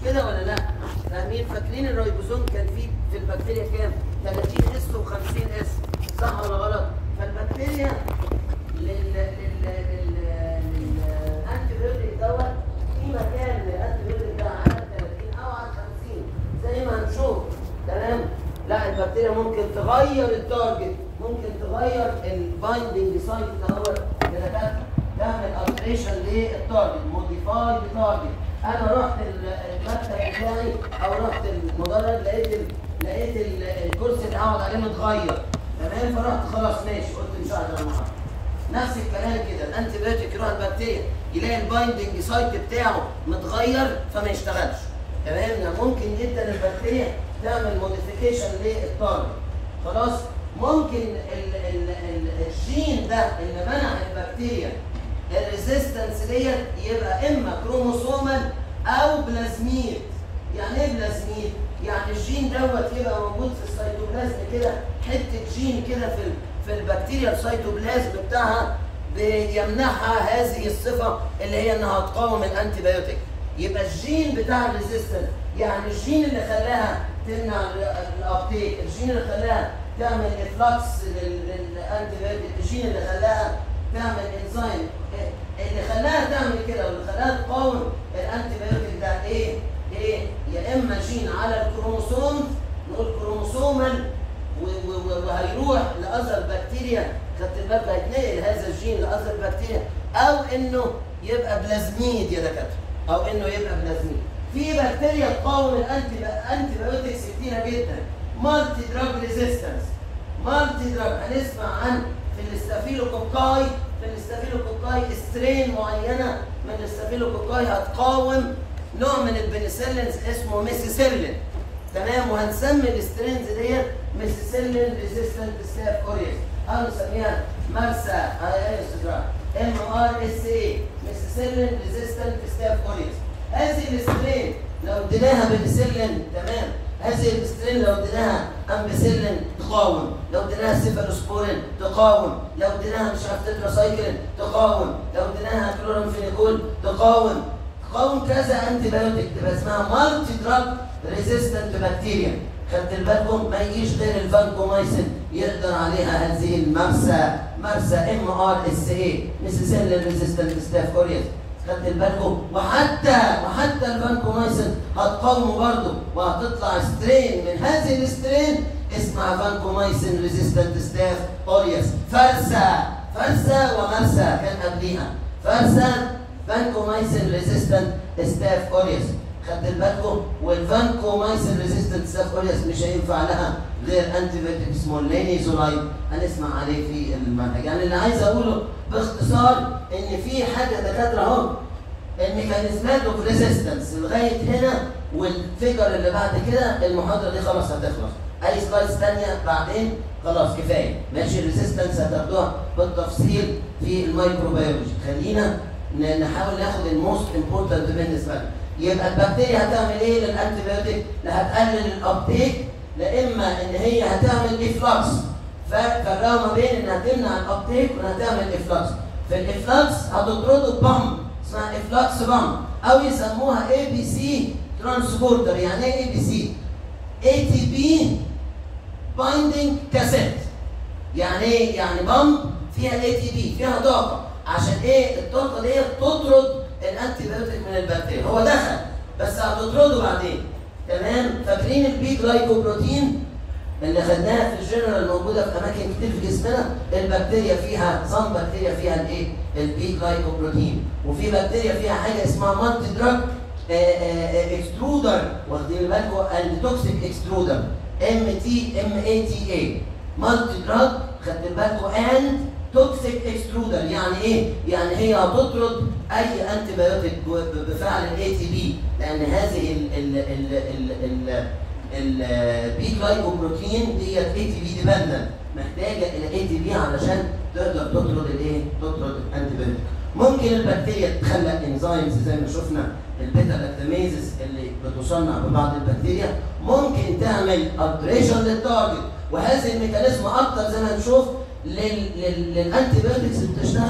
كده ولا لا؟ فاهمين فاكرين الريبوزوم كان فيه في البكتيريا كام؟ 30 اس و50 اس صح ولا غلط؟ فالبكتيريا لل لل لل للانتيبيوتيك دوت في مكان للانتيبيوتيك ده على 30 او على 50 زي ما هنشوف تمام؟ لا البكتيريا ممكن تغير التارجت ممكن تغير البايندنج سايت دوت لدكاتره تعمل التريشن للتارجت موديفاي لتارجت انا رحت المكتب بتاعي او رحت المدرج لقيت ال... لقيت ال- الكرسي اللي هقعد عليه متغير تمام فرحت خلاص ماشي قلت مش هقدر المحاضره نفس الكلام كده الانتي بايوتيك يروح البكتيريا يلاقي البايندنج سايت بتاعه متغير فما يشتغلش تمام يعني ممكن جدا البكتيريا تعمل موديفيكيشن للتارجت خلاص ممكن ال ال ال الجين ده اللي منع البكتيريا الريزيستنس ديت يبقى اما كروموسومال او بلازميد يعني ايه بلازميد؟ يعني الجين دوت يبقى موجود في السيتوبلازم كده حته جين كده في ال- في البكتيريا السيتوبلازم بتاعها بيمنحها هذه الصفه اللي هي انها تقاوم الانتي بايوتيك يبقى الجين بتاع الريزيستنس يعني الجين اللي خلاها تمنع ال- الابتيك الجين اللي خلاها تعمل افلاكس للانتي بايوتيك الجين اللي خلاها تعمل انزيم اللي خلاها تعمل كده واللي خلاها تقاوم الانتي بايوتيك ده ايه؟ ايه؟ يا اما جين على الكروموسوم نقول كروموسومال و- و- و- وهيروح لاذر بكتيريا خدت بالك هيتنقل هذا الجين لاذر بكتيريا او انه يبقى بلازميد يا دكاتره او انه يبقى بلازميد في بكتيريا تقاوم الانتي انتي بايوتكس كتيره جدا مالتي دراج ريزيستنس مالتي دراج هنسمع عن في الاستافيلوكوكاي في الاستافيلوكوكاي سترين معينه من الاستافيلوكوكاي هتقاوم نوع من البنسلينز اسمه ميسيسيلين تمام وهنسمي السترينز ديت ميسيسيلين ريزيستنت ستاف اوريس او نسميها مرسى ام ار اس اي ميسيسيلين ريزيستنت ستاف اوريس هذه السترين لو اديناها بنسلين تمام هذه السترين لو اديناها امبسلين تقاوم لو اديناها سيفالوسبورين تقاوم لو اديناها مش عارف تتراسايكلين تقاوم لو اديناها كلورامفينيكول تقاوم تقاوم كذا انتي بايوتيك تبقى اسمها مالتي دراج ريزيستنت بكتيريا خدت بالكم ما يجيش غير الفانكومايسين يقدر عليها هذه المرسى مرسى ام ار اس اي ميسيسيلين ريزيستنت ستاف اوريس خدت بالكم وحتى وحتى الفانكومايسين هتقاومه برضه وهتطلع سترين من هذه السترين اسمها فانكومايسين ريزيستنت ستاف اوريس فرسه فرسه ومرسى كان قبليها فرسه فانكومايسين ريزيستنت ستاف اوريس خدت بالكم والفانكومايسين ريزيستنت ستاف اوريس مش هينفع لها غير انتي بايوتيك اسمه لينيزولايد هنسمع عليه في المنهج يعني اللي عايز اقوله باختصار ان في حاجه دكاتره اهو الميكانيزمات اوف ريزيستنس لغايه هنا والفيجر اللي بعد كده المحاضره دي خلاص هتخلص اي سلايدز ثانيه بعدين خلاص كفايه ماشي الريزيستنس هتاخدوها بالتفصيل في الميكروبيولوجي خلينا ن- نحاول ناخد الموست امبورتنت بالنسبه لنا يبقى البكتيريا هتعمل ايه للانتي بايوتيك؟ لا هتقلل الابتيك لا اما ان هي هتعمل افلاكس ففرقوا ما بين انها تمنع الابتيك وانها تعمل افلاكس في الافلاكس هتطرده بامب اسمها افلاكس بامب او يسموها اي بي سي ترانسبورتر يعني ايه اي بي سي؟ اي تي بي بايندينج كاسيت يعني ايه؟ يعني بامب فيها اي تي بي فيها طاقه عشان ايه؟ الطاقه دي تطرد الانتي بايوتيك من البكتيريا هو دخل بس هتطرده بعدين تمام؟ فاكرين البي جلايكوبروتين اللي خدناها في الجنرال موجوده في اماكن كتير في جسمنا البكتيريا فيها صن بكتيريا فيها الايه؟ البي جلايكوبروتين وفي بكتيريا فيها حاجه اسمها مالتي دراج اكسترودر واخدين بالكم اند توكسيك اكسترودر ام تي ام اي تي اي مالتي دراج خدت بالكم اند توكسيك اكسترودر يعني ايه؟ يعني هي هتطرد اي انتي بايوتيك بفعل الاي تي بي لان هذه ال ال ال ال ال البي جلايكوبروتين ديت اي تي بي ديبندنت محتاجه الى اي تي بي علشان تقدر تطرد الايه؟ تطرد الانتي بايوتيك ممكن البكتيريا تخلق انزيمز زي ما شفنا البيتا لاكتاميزز اللي بتصنع ببعض البكتيريا ممكن تعمل التريشن للتارجت وهذه الميكانيزم اكتر زي ما نشوف لل- لل- للانتي بايوتكس اللي بتشتغل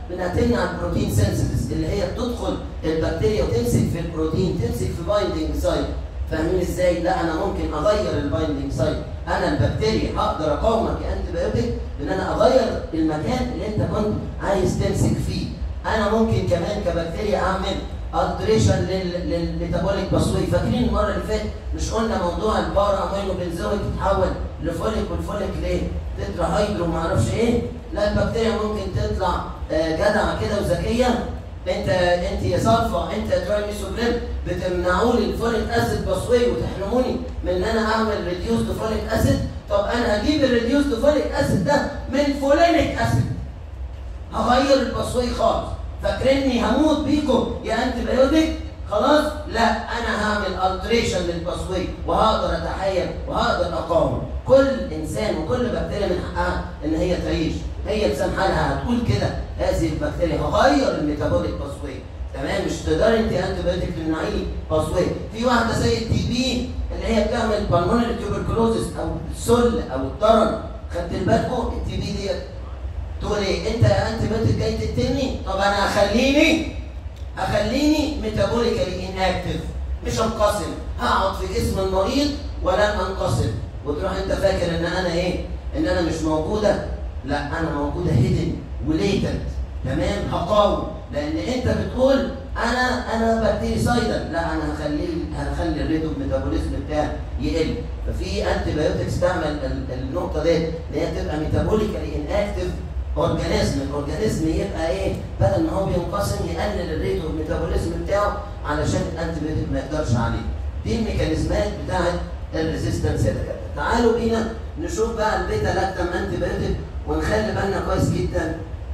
انها تمنع البروتين سينثيسيس اللي هي بتدخل البكتيريا وتمسك في البروتين تمسك في بايندنج سايت فاهمين ازاي؟ لا انا ممكن اغير البايندنج سايت انا البكتيريا هقدر اقاومك كانتي بايوتيك بان انا اغير المكان اللي انت كنت عايز تمسك فيه انا ممكن كمان كبكتيريا اعمل التريشن للميتابوليك باسوي فاكرين المره اللي فاتت مش قلنا موضوع البارا امينو بنزويك تتحول لفوليك والفوليك ليه؟ تترا هيدرو ما اعرفش ايه لا البكتيريا ممكن تطلع آه، جدعه كده وذكيه انت انت يا صلفه انت يا تراي ميسوجريم بتمنعوا لي الفوليك اسيد باسوي وتحرموني من ان انا اعمل ريديوسد فوليك اسيد طب انا هجيب الريديوسد فوليك اسيد ده من فولينيك اسيد هغير الباسوي خالص فاكريني هموت بيكم يا انتي بايوتيك خلاص لا انا هعمل التريشن للباسوي وهقدر اتحيل وهقدر اقاوم كل انسان وكل بكتيريا من حقها ان هي تعيش هي بسمحه لها هتقول كده هذه البكتيريا هغير الميتابوليك باسوي تمام مش تقدري انت انتي بايوتيك تمنعي لي باسوي في واحده زي التي بي اللي هي بتعمل بالمونري تيوبركلوزس او السل او الضرر خدت بالكم التي بي ديت تقول ايه انت يا انت بنت جاي تقتلني طب انا هخليني هخليني ميتابوليكالي اناكتف مش هنقسم هقعد في جسم المريض ولن انقسم وتروح انت فاكر ان انا ايه ان انا مش موجوده لا انا موجوده هيدن وليتنت تمام هقاوم لان انت بتقول انا انا بكتيري سايدا لا انا هخليه هخلي الريت اوف ميتابوليزم بتاعي يقل ففي انتي بايوتكس تعمل ال- النقطه دي ان هي تبقى ميتابوليكالي اناكتف اورجانيزم الاورجانيزم يبقى ايه بدل ما هو بينقسم يقلل الريت اوف ميتابوليزم بتاعه علشان الانتي بايوتيك ما يقدرش عليه دي الميكانيزمات بتاعت الريزيستنس يا دكاتره تعالوا بينا نشوف بقى البيتا لاكتام انتي بايوتيك ونخلي بالنا كويس جدا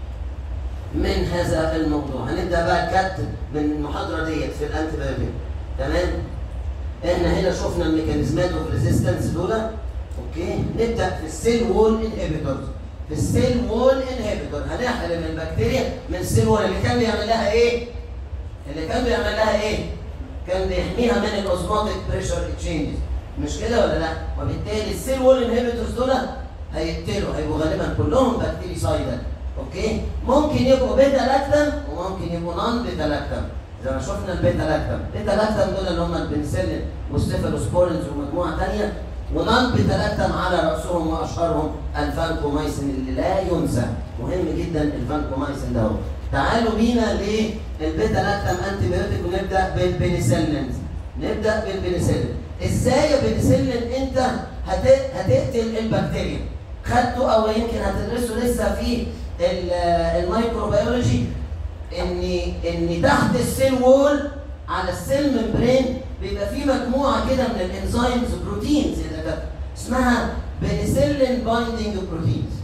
من هذا الموضوع هنبدا بقى الكت من المحاضره ديت في الانتي بايوتيك تمام احنا هنا شفنا الميكانيزمات اوف ريزيستنس دول اوكي نبدا في السيل وول انهبيتورز في السيل وول انهبيتور هنحرم البكتيريا من السيل وول اللي كان بيعمل لها ايه؟ اللي كان بيعمل لها ايه؟ كان بيحميها من الاوزماتيك بريشر تشينجز مش كده ولا لا؟ وبالتالي السيل وول انهبيتورز دول هيقتلوا هيبقوا غالبا كلهم بكتيري سايدال اوكي؟ ممكن يبقوا بيتا لاكتم وممكن يبقوا نون بيتا لاكتم زي ما شفنا البيتا لاكتم، بيتا لاكتم دول اللي هم البنسلين والسيفالوسبورينز ومجموعه ثانيه ونان بيتا لاكتم على راسهم واشهرهم الفانكومايسين اللي لا ينسى مهم جدا الفانكومايسين ده هو. تعالوا بينا للبيتا لاكتم انتي بايوتيك ونبدا بالبنسلين نبدا بالبنسلين ازاي يا بنسلين انت هت- هتقتل البكتيريا خدته او يمكن هتدرسه لسه في ال- الميكروبيولوجي ان ان تحت السيل وول على السيل ممبرين بيبقى في مجموعه كده من الانزيمز بروتينز اللي كانت اسمها بنسلين بايندينج بروتينز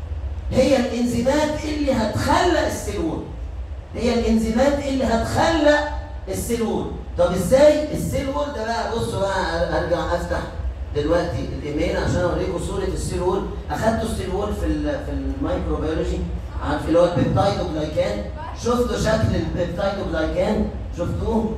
هي الانزيمات اللي هتخلق السيل وول هي الانزيمات اللي هتخلق السيل وول طب ازاي السيل وول ده بقى بصوا بقى ارجع افتح دلوقتي الايميل عشان اوريكم صوره السيل وول اخدتوا السيل وول في ال في الميكروبيولوجي عارف اللي هو البيبتايدوجلايكان شفتوا شكل البيبتايدوجلايكان شفتوه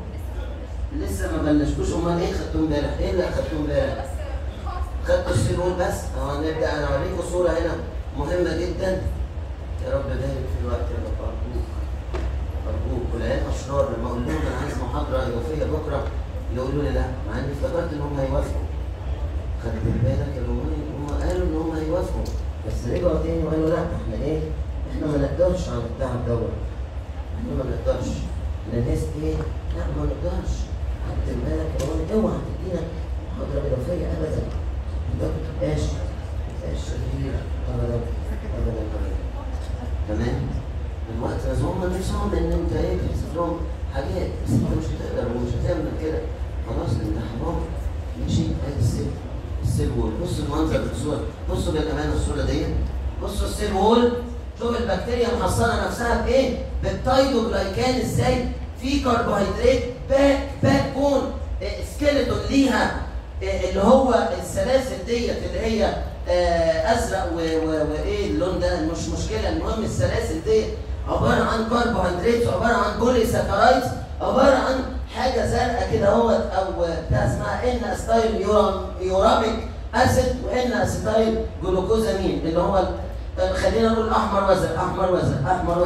لسه ما بلشتوش امال ايه خدتوه امبارح ايه اللي اخدتوه امبارح خدتوا السيل وول بس اهو نبدا انا اوريكم صوره هنا مهمه جدا يا رب بارك في الوقت يا رب ارجوك ارجوك والعيال اشرار لما اقول لهم انا عايز محاضره اضافيه بكره يقولوا لي لا مع اني افتكرت ان هم هيوافقوا خدت بالك يا لؤي هم قالوا ان هم هيوافقوا بس رجعوا تاني وقالوا لا احنا ايه احنا ما نقدرش على التعب دوت احنا ما نقدرش الناس ايه لا ما نقدرش خدت بالك يا لؤي اوعى تدينا محاضره اضافيه ابدا ده ما تبقاش ما تبقاش شرير ابدا ابدا ابدا تمام الوقت لازم هم نفسهم ان انت ايه تحسب لهم حاجات بس انت مش هتقدر ومش هتعمل كده خلاص انت حرام ماشي ادي السيل السيل وول بصوا المنظر في الصوره بصوا بالامانه الصوره دي بصوا السيل وول شوف البكتيريا محصنه نفسها بايه؟ بالتايدوجلايكان ازاي؟ في كربوهيدرات باك باك بون سكيلتون ليها إيه اللي هو السلاسل ديت اللي هي آه، ازرق و- و- وايه اللون ده مش مشكله المهم السلاسل ديت عباره عن كربوهيدرات عباره عن بولي ساكرايدز عباره عن حاجه زرقاء كده اهوت او بتاع اسمها ان استايل يوراميك اسيد وان استايل جلوكوزامين اللي هو ال- خلينا نقول احمر وزن احمر وزن احمر وزن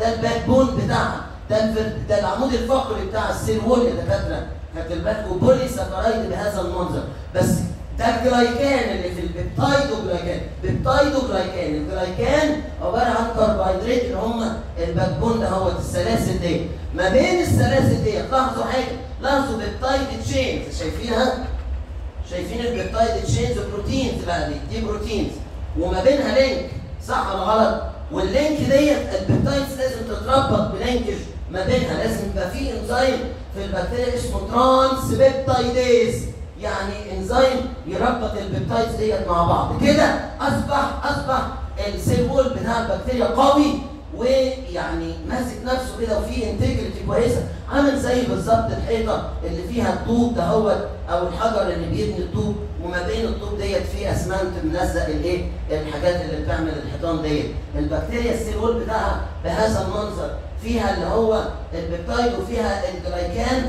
ده الباك بون بتاعها ده الفر... ده العمود الفقري بتاع السيل وول يا دكاتره خدت بالكم بولي ساكرايد بهذا المنظر بس ده الجلايكان اللي في البيبتايدو جلايكان بيبتايدو جلايكان الجلايكان عباره عن كربوهيدرات اللي هم الباك بون ده هو السلاسل دي ما بين السلاسل دي لاحظوا حاجه لاحظوا بيبتايد تشينز شايفينها شايفين البيبتايد تشينز بروتينز بقى دي دي بروتينز وما بينها لينك صح ولا غلط واللينك ديت البيبتايدز لازم تتربط بلينكج ما بينها لازم يبقى في انزيم في البكتيريا اسمه ترانس بيبتايديز يعني انزيم يربط البيبتايدز ديت مع بعض كده اصبح اصبح السيل وول بتاع البكتيريا قوي ويعني ماسك نفسه كده وفيه انتجريتي كويسه عامل زي بالظبط الحيطه اللي فيها الطوب دهوت او الحجر اللي بيبني الطوب وما بين الطوب ديت فيه اسمنت ملزق الايه الحاجات اللي بتعمل الحيطان ديت البكتيريا السيل وول بتاعها بهذا المنظر فيها اللي هو البيبتايد وفيها الجلايكان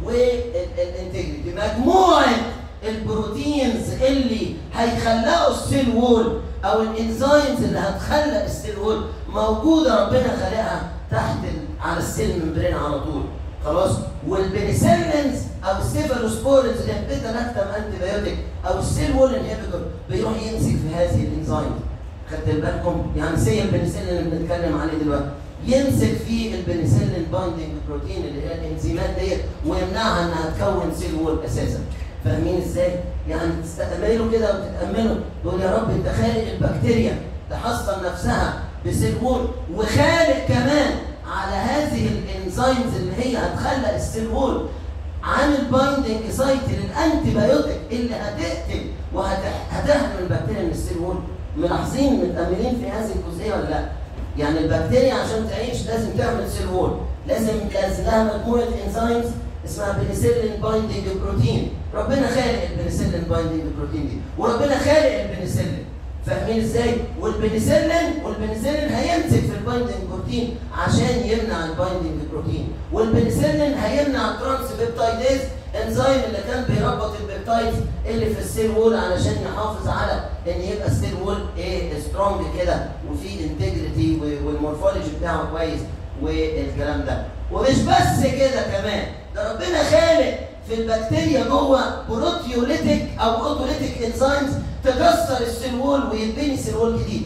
والانتجريتي مجموعه البروتينز اللي هيخلقوا السيل وول او الانزيمز اللي هتخلق السيل وول موجوده ربنا خلقها تحت ال- على السيل ممبرين على طول خلاص والبنسلينز او السيفالوسبورينز اللي هي البيتا لاكتام انتي بايوتيك او السيل وول انهبيتور بيروح يمسك في هذه الانزيم خدت بالكم يعني سي البنسلين اللي بنتكلم عليه دلوقتي يمسك في البنسلين بايندنج بروتين اللي هي الانزيمات ديت ويمنعها انها تكون سيل وول اساسا فاهمين ازاي؟ يعني تستأملوا كده وتتأملوا تقول يا رب انت خالق البكتيريا تحصن نفسها بسيل وول وخالق كمان على هذه الانزيمز اللي هي هتخلق السيل وول عامل بايندنج سايت للانتي بايوتيك اللي هتقتل وهتحمي البكتيريا من السيل وول ملاحظين متأملين في هذه الجزئيه ولا لا؟ يعني البكتيريا عشان تعيش لازم تعمل سيل وول لازم لازم لها مجموعه انزيمز اسمها بنسلين بايندنج بروتين ربنا خالق البنسلين بايندنج بروتين دي وربنا خالق البنسلين فاهمين ازاي والبنسلين والبنسلين هيمسك في البايندنج بروتين عشان يمنع البايندنج بروتين والبنسلين هيمنع الترانس بيبتايديز انزيم اللي كان بيربط البيبتايدز اللي في السيل وول علشان يحافظ على ان يبقى السيل وول ايه سترونج كده وفي انتجريتي والمورفولوجي بتاعه كويس والكلام ده ومش بس كده كمان ده ربنا خالق في البكتيريا جوه بروتيوليتيك او اوتوليتيك انزيمز تكسر السيل وول ويتبني سيل وول جديد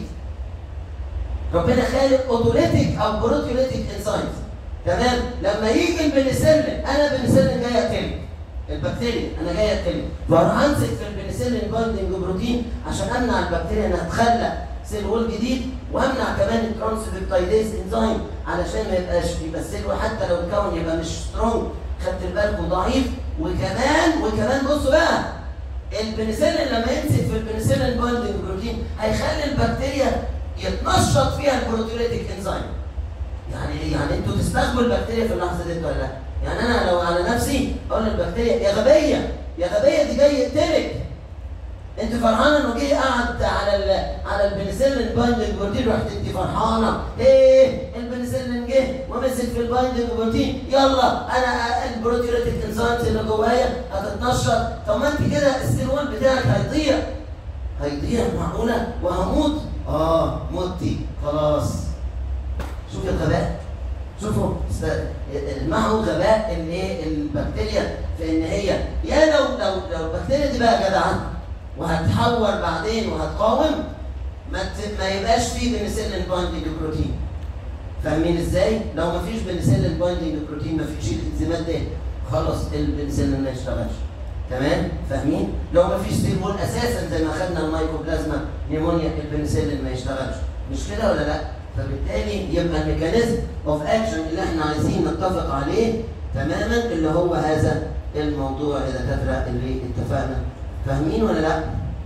ربنا خالق اوتوليتيك او بروتيوليتيك انزيمز تمام لما يجي البنسلين انا البنسلين جاي اقتلك البكتيريا انا جاي اقتلك فاروح امسك في البنسلين بايندنج بروتين عشان امنع البكتيريا انها تخلق سيل وول جديد وامنع كمان الترانس بيبتايديز انزيم علشان ما يبقاش يبقى السيل وول حتى لو اتكون يبقى مش سترونج خدت بالكم ضعيف وكمان وكمان بصوا بقى البنسلين لما يمسك في البنسلين بايندنج بروتين هيخلي البكتيريا يتنشط فيها البروتيوليتيك انزيم يعني يعني انتوا تستخدموا البكتيريا في اللحظه دي ولا لا؟ يعني انا لو على نفسي اقول للبكتيريا يا غبيه يا غبيه دي جاي يقتلك انت فرحانه انه جه قعد على ال على البنسلين بايندنج بروتين رحت انت فرحانه ايه البنسلين جه ومسك في البايندنج بروتين يلا انا البروتيوليتيك انزيمز اللي جوايا هتتنشط طب ما انت كده السيل وول بتاعك هيضيع هيضيع معقوله وهموت اه متي خلاص شوف الغباء شوفوا است- المعه غباء ان ايه البكتيريا في ان هي يا لو لو لو البكتيريا دي بقى جدعه وهتحور بعدين وهتقاوم ما ت- ما يبقاش فيه بنسلين بايندنج بروتين فاهمين ازاي؟ لو ما فيش بنسلين بايندنج بروتين ما فيش الانزيمات دي خلاص البنسلين ما يشتغلش تمام؟ فاهمين؟ لو ما فيش سيل وول اساسا زي ما خدنا الميكوبلازما نيمونيا البنسلين ما يشتغلش مش كده ولا لا؟ فبالتالي يبقى الميكانيزم اوف اكشن اللي احنا عايزين نتفق عليه تماما اللي هو هذا الموضوع يا دكاتره اللي اتفقنا فاهمين ولا لا؟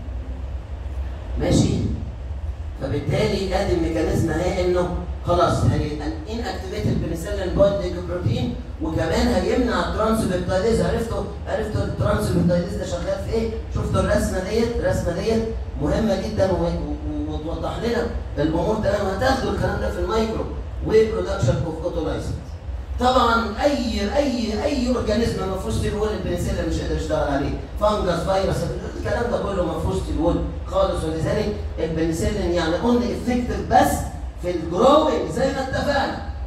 ماشي؟ فبالتالي ادي الميكانيزم اهي انه خلاص هي ان اكتيفيت البنسلين بايندنج بروتين وكمان هيمنع الترانسبيبتايديز عرفتوا عرفتوا الترانسبيبتايديز ده شغال في ايه؟ شفتوا الرسمه ديت الرسمه ديت مهمه جدا و- و- وتوضح لنا الامور تمام هتاخدوا الكلام ده في المايكرو وبرودكشن اوف اوتولايسنس طبعا اي اي اي اورجانيزم ما فيهوش سيل وول البنسلين مش قادر يشتغل عليه فانجس فيروس الكلام ده كله ما فيهوش سيل وول خالص ولذلك البنسلين يعني اونلي افكتيف بس في الجروينج زي ما اتفقنا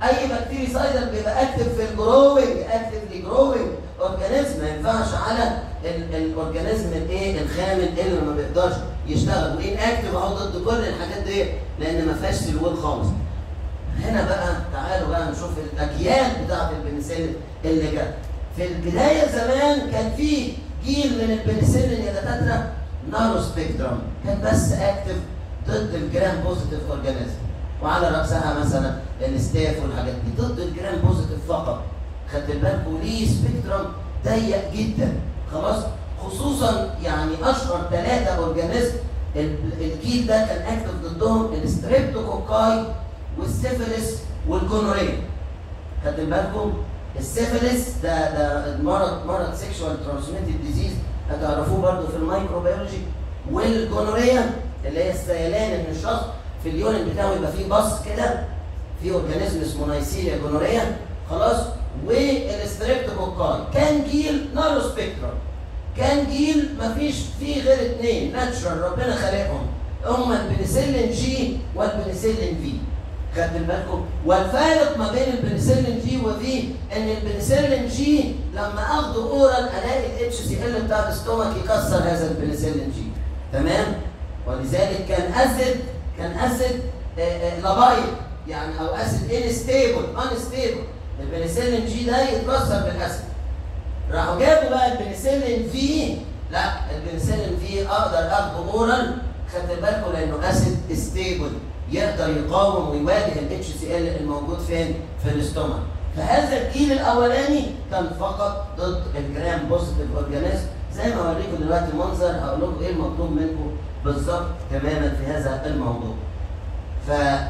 اي بكتيريسايدر بيبقى اكتف في الجروينج اكتفلي جروينج اورجانيزم ما ينفعش على ال- الاورجانيزم الايه الخامل اللي ما بيقدرش يشتغل وان اكتف اهو ضد كل الحاجات دي لان ما فيهاش سلول خالص هنا بقى تعالوا بقى نشوف الاجيال بتاعت البنسلين اللي جت في البدايه زمان كان في جيل من البنسلين يا دكاتره نارو سبيكترم كان بس اكتف ضد الجرام بوزيتيف اورجانيزم وعلى راسها مثلا الستاف والحاجات دي ضد الجرام بوزيتيف فقط خدت بالكم ليه سبيكترم ضيق جدا خلاص خصوصا يعني اشهر ثلاثه اورجانيزم ال- الجيل ده كان اكتف ضدهم الستريبتوكوكاي والسيفيلس والجونوريا خدت بالكم السيفيلس ده ده مرض مرض سيكشوال ترانسميتد ديزيز هتعرفوه برضه في الميكروبيولوجي والجونوريا اللي هي السيلان ان الشخص في اليورين بتاعه يبقى فيه بص كده في اورجانيزم اسمه نايسيريا جونوريا خلاص والستريبتوكوكاي كان جيل نارو سبيكترم كان جيل مفيش فيه غير اثنين ناتشرال ربنا خلقهم هما البنسلين جي والبنسلين في خدت بالكم والفارق ما بين البنسلين جي وفي ان البنسلين جي لما اخده اورال الاقي الاتش سي ال بتاع الاستومك يكسر هذا البنسلين جي تمام ولذلك كان اسيد كان اسيد لابايل يعني او اسيد انستيبل انستيبل البنسلين جي ده يتكسر بالاسيد راحوا جابوا بقى البنسلين في لا البنسلين في اقدر اخده اورال خدت بالكم لانه اسيد ستيبل يقدر يقاوم ويواجه الاتش سي ال الموجود فين؟ في الاستومك. فهذا الجيل الاولاني كان فقط ضد الجرام بوزيتيف اورجانيزم زي ما اوريكم دلوقتي منظر هقول لكم ايه المطلوب منكم بالظبط تماما في هذا الموضوع. ف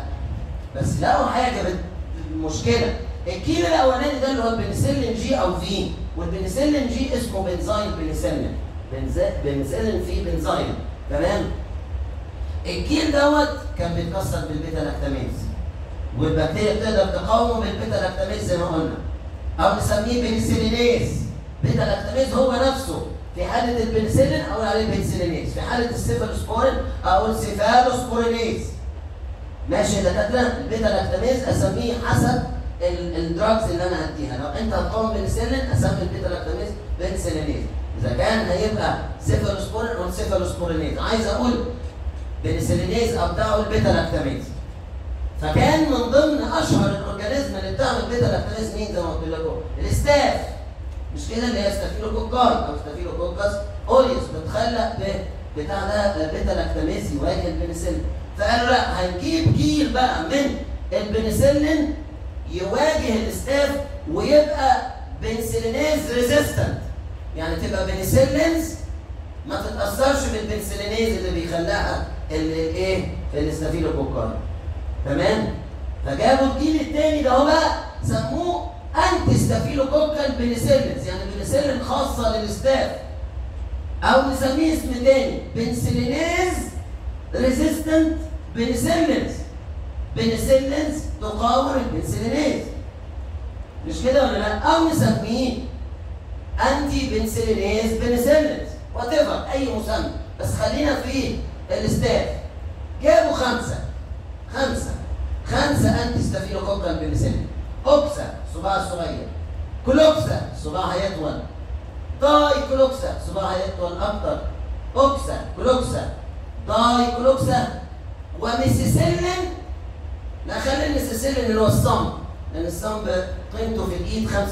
بس لقوا حاجه بت- مشكله الجيل الاولاني ده اللي هو البنسلين جي او في والبنسلين جي اسمه بنزايل بنسلين بنز- بنسلين في بنزايل تمام الجيل دوت كان بيتكسر بالبيتا لاكتاميز والبكتيريا بتقدر تقاومه بالبيتا لاكتاميز زي ما قلنا او نسميه بنسلينيز بيتا لاكتاميز هو نفسه في حاله البنسلين اقول عليه بنسلينيز في حاله السيفالوسبورين اقول سيفالوسبورينيز ماشي يا دكاتره البيتا لاكتاميز اسميه حسب ال- الدراجز اللي انا هديها لو انت هتقاوم بنسلين اسمي البيتا لاكتاميز بنسلينيز اذا كان هيبقى سيفالوسبورين او سيفالوسبورينيز عايز اقول بنسلينيز او بتاعه البيتا لاكتاميز فكان من ضمن اشهر الاورجانيزم اللي بتعمل بيتا لاكتاميز مين زي ما قلت لكم الاستاف مش كده اللي هي ستافيلوكوكاي او ستافيلوكوكس اوريوس بتخلق ب- بتاع ده بيتا لاكتاميز يواجه البنسلين فقالوا لا هنجيب جيل بقى من البنسلين يواجه الاستاف ويبقى بنسلينيز ريزيستنت يعني تبقى بنسلينز ما تتاثرش بالبنسلينيز اللي بيخلقها الايه الاستافيلوكوكاي تمام فجابوا الجيل الثاني ده هو بقى سموه انتي ستافيلوكوكال بنسلينز يعني بنسلين خاصه للاستاف او نسميه اسم تاني بنسلينيز ريزيستنت بنسلينز بنسلينز تقاوم البنسلينيز مش كده ولا لا او نسميه انتي بنسلينيز بنسلينز وات اي مسمى بس خلينا في الاستاف جابوا خمسه خمسه خمسه انتي ستافيلوكوكال بنسلين اوكسا صباع الصغير كلوكسا صباع هيطول داي كلوكسا صباع هيطول اكتر اوكسا كلوكسا داي كلوكسا وميسيسيلين لا خلي الميسيسيلين اللي هو الصمب لان الصمب قيمته في الايد 25%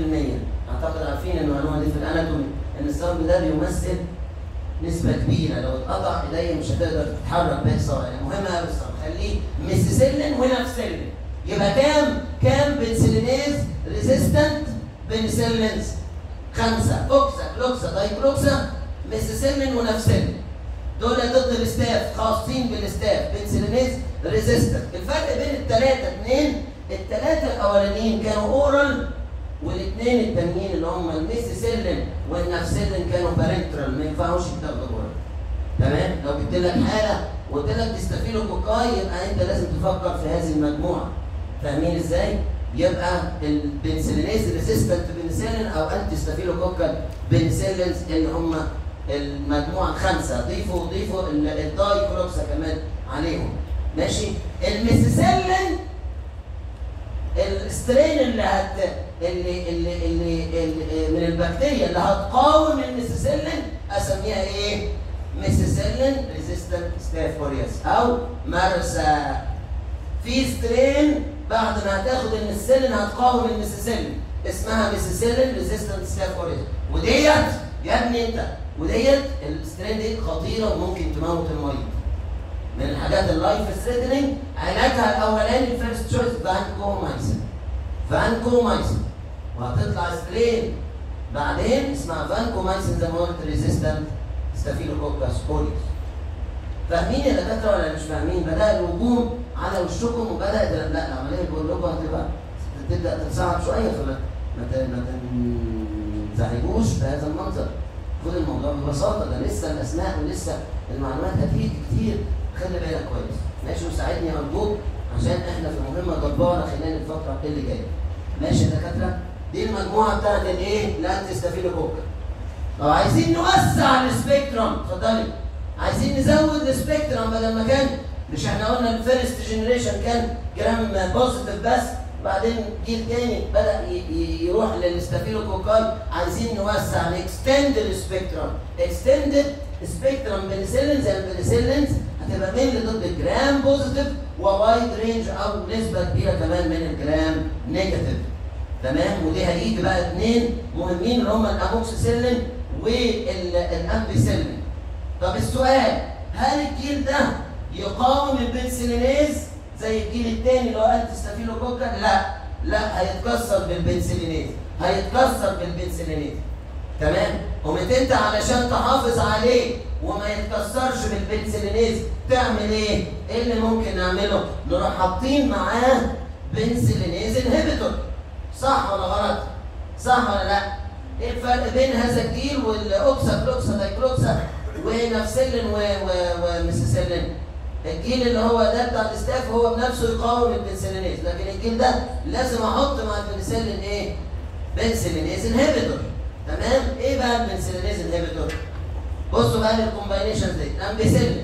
اعتقد عارفين المعلومه دي في الاناتومي ان الصمب ده بيمثل نسبة كبيرة لو اتقطع ايديا مش هتقدر تتحرك بإحصاء يعني مهم قوي الصمب خليه ميسيسيلين ونفسيلين يبقى كام كام بنسلينيز ريزيستنت بنسلينز خمسة اوكسا كلوكسا دايكلوكسا ميسيسيلين ونفسيلين دول ضد الاستاف خاصين بالاستاف بنسلينيز ريزيستنت الفرق بين الثلاثة اثنين الثلاثة الأولانيين كانوا اورال والاثنين التانيين اللي هم الميسيسيلين والنفسيلين كانوا بارنترال ما ينفعوش يتاخدوا اورال تمام لو جبت لك حاله وقلت لك تستافيلوكوكاي يبقى انت لازم تفكر في هذه المجموعه فاهمين ازاي؟ يبقى البنسلينيز ريزيستنت بنسلين او انتي ستافيلوكوكال بنسلينز اللي هم المجموعه الخمسه ضيفوا ضيفوا ال- الداي كلوكسا كمان عليهم ماشي الميسيسيلين السترين اللي هت اللي اللي اللي, اللي من البكتيريا اللي هتقاوم الميسيسيلين اسميها ايه؟ ميسيسيلين ريزيستنت ستاف اوريوس او مارسا في سترين بعد ما هتاخد الميسيسيلين هتقاوم الميسيسيلين اسمها ميسيسيلين ريزيستنت ستاف اوريوس وديت يا ابني انت وديت السترين دي خطيره وممكن تموت المريض من الحاجات اللايف ثريتنينج علاجها الاولاني الفيرست تشويس فانكومايسين فانكومايسين وهتطلع سترين بعدين اسمها فانكومايسين زي ما قلت ريزيستنت ستافيلوكوكاس اوريوس فاهمين يا دكاتره ولا مش فاهمين؟ بدا الهجوم على وشكم وبدات لا العمليه بقول لكم هتبقى تبدا تصعب شويه فما ما ت- ما تنزعجوش بهذا المنظر خد الموضوع ببساطه ده لسه الاسماء ولسه المعلومات هتيجي كتير خلي بالك كويس ماشي وساعدني ارجوك عشان احنا في مهمه جباره خلال الفتره اللي جايه ماشي يا دكاتره دي المجموعه بتاعت الايه؟ الانتي ستافيلوكوكا لو عايزين نوسع السبيكترم اتفضلي عايزين نزود السبيكترم بدل ما كان مش احنا قلنا الفيرست جنريشن كان جرام بوزيتيف بس بعدين جيل تاني بدا ي- ي- يروح للستافيلوكوكاي عايزين نوسع نكستند السبيكترم اكستندد سبيكترم بنسلين زي البنسلينز هتبقى مين ضد الجرام بوزيتيف ووايد رينج او نسبه كبيره كمان من الجرام نيجاتيف تمام ودي هيجي بقى اثنين مهمين اللي هم الاموكسيسيلين والامبيسيلين طب السؤال هل الجيل ده يقاوم البنسلينيز زي الجيل الثاني اللي هو انتي ستافيلوكوكا؟ لا لا هيتكسر بالبنسلينيز هيتكسر بالبنسلينيز تمام؟ قمت انت علشان تحافظ عليه وما يتكسرش بالبنسلينيز تعمل ايه؟ ايه اللي ممكن نعمله؟ نروح حاطين معاه بنسلينيز انهبيتور صح ولا غلط؟ صح ولا لا؟ ايه الفرق بين هذا الجيل والاوكسا كلوكسا دايكلوكسا ونفسلين و- و- وميسيسيلين؟ الجيل اللي هو ده بتاع الاستاف هو بنفسه يقاوم البنسلينيز لكن الجيل ده لازم احط مع البنسلين ايه؟ بنسلينيز انهبيتور تمام؟ ايه بقى البنسلينيز انهبيتور؟ بصوا بقى للكومباينيشن دي الامبيسيلين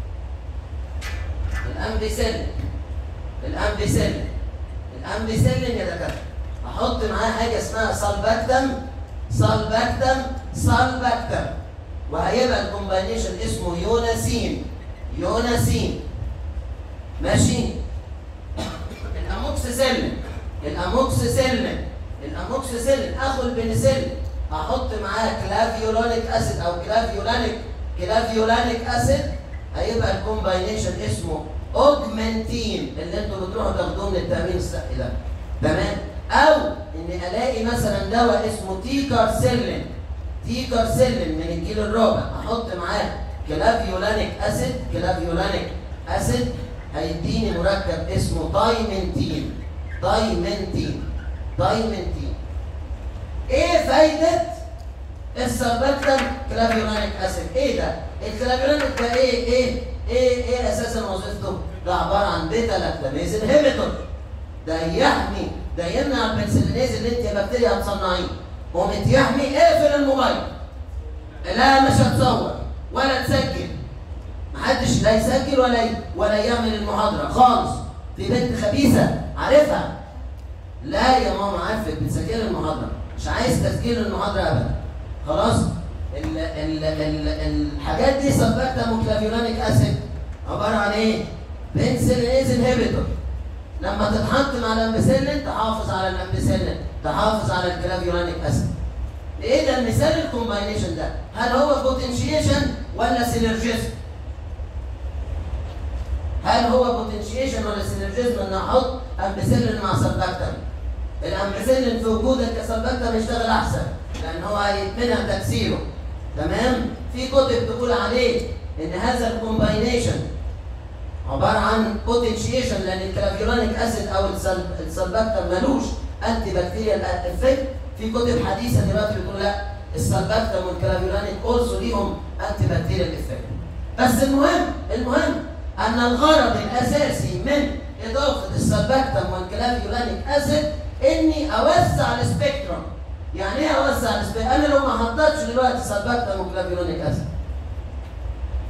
الامبيسيلين الامبيسيلين الامبيسيلين يا دكاتره احط معاه حاجه اسمها سالباكتم سالباكتم سالباكتم وهيبقى الكومباينيشن اسمه يوناسين يوناسين ماشي الاموكسيسيلين الاموكسيسيلين الاموكسيسيلين اخو البنسلين احط معاه كلافيولونيك اسيد او كلافيولانيك كلافيولانيك اسيد هيبقى الكومباينيشن اسمه اوجمنتين اللي انتوا بتروحوا تاخدوه من التامين الصحي ده تمام او اني الاقي مثلا دواء اسمه تيكارسيلين تيكارسيلين من الجيل الرابع احط معاه كلافيولانيك اسيد كلافيولانيك اسيد هيديني مركب اسمه دايمنتين دايمنتين دايمنتين ايه فايده السربكتم كلافيولانيك اسيد ايه ده الكلافيولانيك ده ايه ايه ايه ايه اساسا وظيفته ده عباره عن بيتا لاكتاميز انهبيتور ده يحمي ده يمنع البنسلينيز اللي انت يا بكتيريا هتصنعيه قومت يحمي اقفل الموبايل لا مش هتصور ولا تسجل محدش لا يسجل ولا ي... ولا يعمل المحاضره خالص في بنت خبيثه عارفها لا يا ماما عارفك بتسجل المحاضره مش عايز تسجيل المحاضره ابدا خلاص ال ال ال الحاجات دي سبكتها كلافيولانيك اسيد عباره عن ايه؟ بنسلينيز انهبيتور لما تتحط مع الامبسيلين تحافظ على الامبسيلين تحافظ على الكلافيولانيك اسيد ايه ده المثال الكومباينيشن ده هل هو بوتنشيشن ولا سينرجيزم هل هو بوتنشيشن ولا سينرجيزم ان احط امبسيلين مع سبكتم الامبسيلين في وجودك كسبكتم يشتغل احسن لان هو هيتمنع تكسيره تمام في كتب تقول عليه ان هذا الكومباينيشن عباره عن بوتنشيشن لان الكلافيولانيك اسيد او السل- السلبكتم ملوش انتي بكتيريال افكت في كتب حديثه دلوقتي بتقول لا السلبكتم والكلافيولانيك اولسو ليهم انتي بكتيريال افكت بس المهم المهم ان الغرض الاساسي من اضافه السلبكتم والكلافيولانيك اسيد اني اوسع السبيكترم يعني ايه اوسع السبيكترم؟ انا لو ما حطيتش دلوقتي سلبكتم وكلافيولانيك اسيد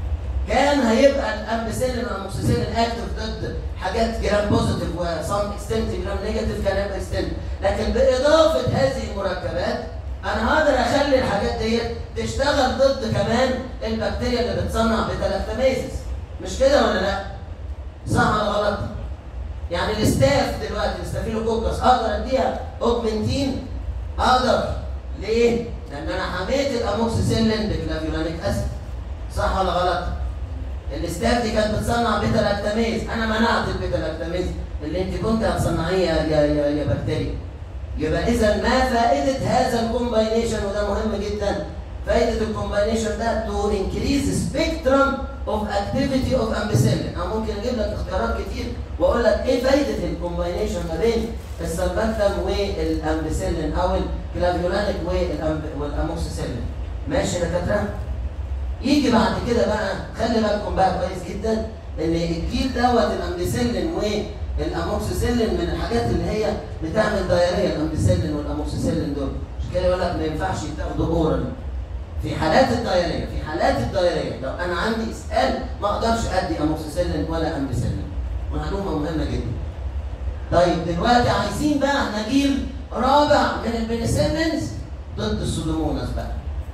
كان هيبقى الامبسيلين والاموكسيسيلين اكتف ضد حاجات جرام بوزيتيف وسام اكستنت جرام نيجاتيف كان هيبقى اكستنت لكن باضافه هذه المركبات انا هقدر اخلي الحاجات ديت تشتغل ضد كمان البكتيريا اللي بتصنع بتلاكتاميزس مش كده ولا لا؟ صح ولا غلط؟ يعني الاستاف دلوقتي الاستافيلوكوكس اقدر اديها اوجمنتين اقدر ليه؟ لان انا حميت الاموكسيسيلين بكلافيولانيك اسيد صح ولا غلط؟ الاستاف دي كانت بتصنع بيتا لاكتاميز انا منعت البيتا لاكتاميز اللي انت كنت هتصنعيه يا يا يا, يا بكتيريا يبقى اذا ما فائده هذا الكومباينيشن وده مهم جدا فائده الكومباينيشن ده تو انكريز سبيكترم اوف اكتيفيتي اوف امبيسيلين او ممكن اجيب لك اختيارات كتير واقول لك ايه فائده الكومباينيشن ما بين السلبكتم والامبيسيلين او الكلافيولانيك والاموكسيسيلين ماشي يا دكاتره يجي بعد كده بقى خلي بالكم بقى كويس جدا ان الجيل دوت الامبيسيلين والاموكسيسيلين من الحاجات اللي هي بتعمل دايريه الامبيسيلين والاموكسيسيلين دول مش كده يقول لك ما ينفعش يتاخدوا اورال في حالات الدايريه في حالات الدايريه لو انا عندي اسهال ما اقدرش ادي اموكسيسيلين ولا امبيسيلين معلومه مهمه جدا طيب دلوقتي عايزين بقى احنا جيل رابع من البنسلينز ضد السودوموناس بقى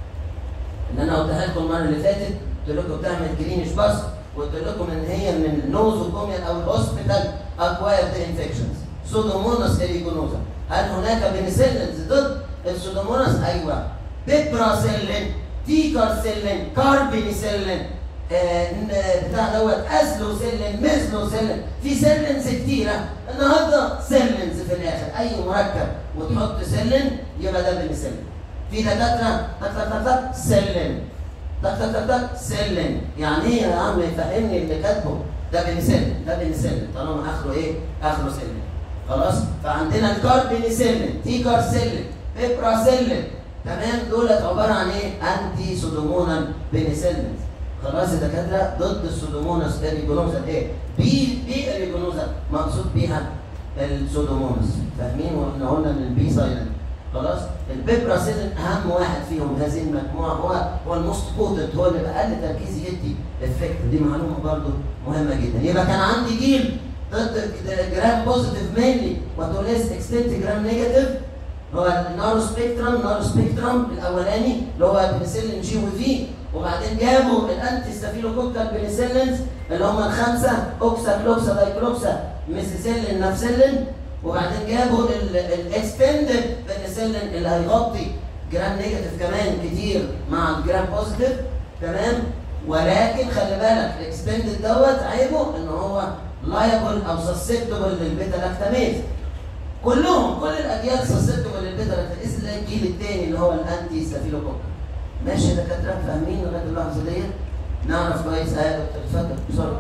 اللي انا قلتها لكم المره اللي فاتت قلت لكم بتعمل جرينش باس وقلت لكم ان هي من النوزوكوميال او الهوسبيتال اكوايرد انفكشنز سودوموناس اريجونوزا هل هناك بنسلينز ضد السودوموناس ايوه بيبراسيلين تيكارسيلين كاربينيسيلين آه بتاع دوت ازلوسيلين ميزلوسيلين في سيلينز كتيره النهارده سيلينز في الاخر اي مركب وتحط سيلين يبقى ده بنسلين في دكاتره تك تك تك سلم تك تك تك تك سلم يعني ايه يا عم يفهمني اللي كاتبه ده بنسلم ده بنسلم طالما اخره ايه؟ اخره سلم خلاص فعندنا الكاربينيسيلين تيكارسيلين بيبراسيلين تمام دولت عباره عن ايه؟ انتي سودومونال بنسلين خلاص يا دكاتره ضد السودوموناس اريجونوزا ايه؟ بي بي اريجونوزا مقصود بيها السودوموناس فاهمين واحنا قلنا ان البي سايلنت خلاص البيبراسيلين اهم واحد فيهم هذه المجموعه هو هو الموست بوتنت هو اللي باقل تركيز يدي افكت دي معلومه برضو مهمه جدا يبقى كان عندي جيل ضد جرام بوزيتيف مينلي وتوليس اكستنت جرام نيجاتيف هو النارو سبيكترم نارو سبيكترم الاولاني اللي هو بنسلين جي وفي وبعدين جابوا الانتي ستافيلوكوكال بنسلينز اللي هم الخمسه اوكسا كلوكسا دايكلوكسا ميسيسيلين نافسيلين وبعدين جابوا الاكستندد بنسلين اللي هيغطي جرام نيجاتيف كمان كتير مع الجرام بوزيتيف تمام ولكن خلي بالك الاكستندد دوت عيبه ان هو لايبل او سسبتبل للبيتا لاكتاميز كلهم كل الاجيال سسبتبل للبيتا لاكتاميز الا الجيل الثاني اللي هو الانتي ستافيلوكوك ماشي يا دكاتره فاهمين لغايه اللحظه ديت نعرف كويس اه يا دكتور اتفضل بسرعه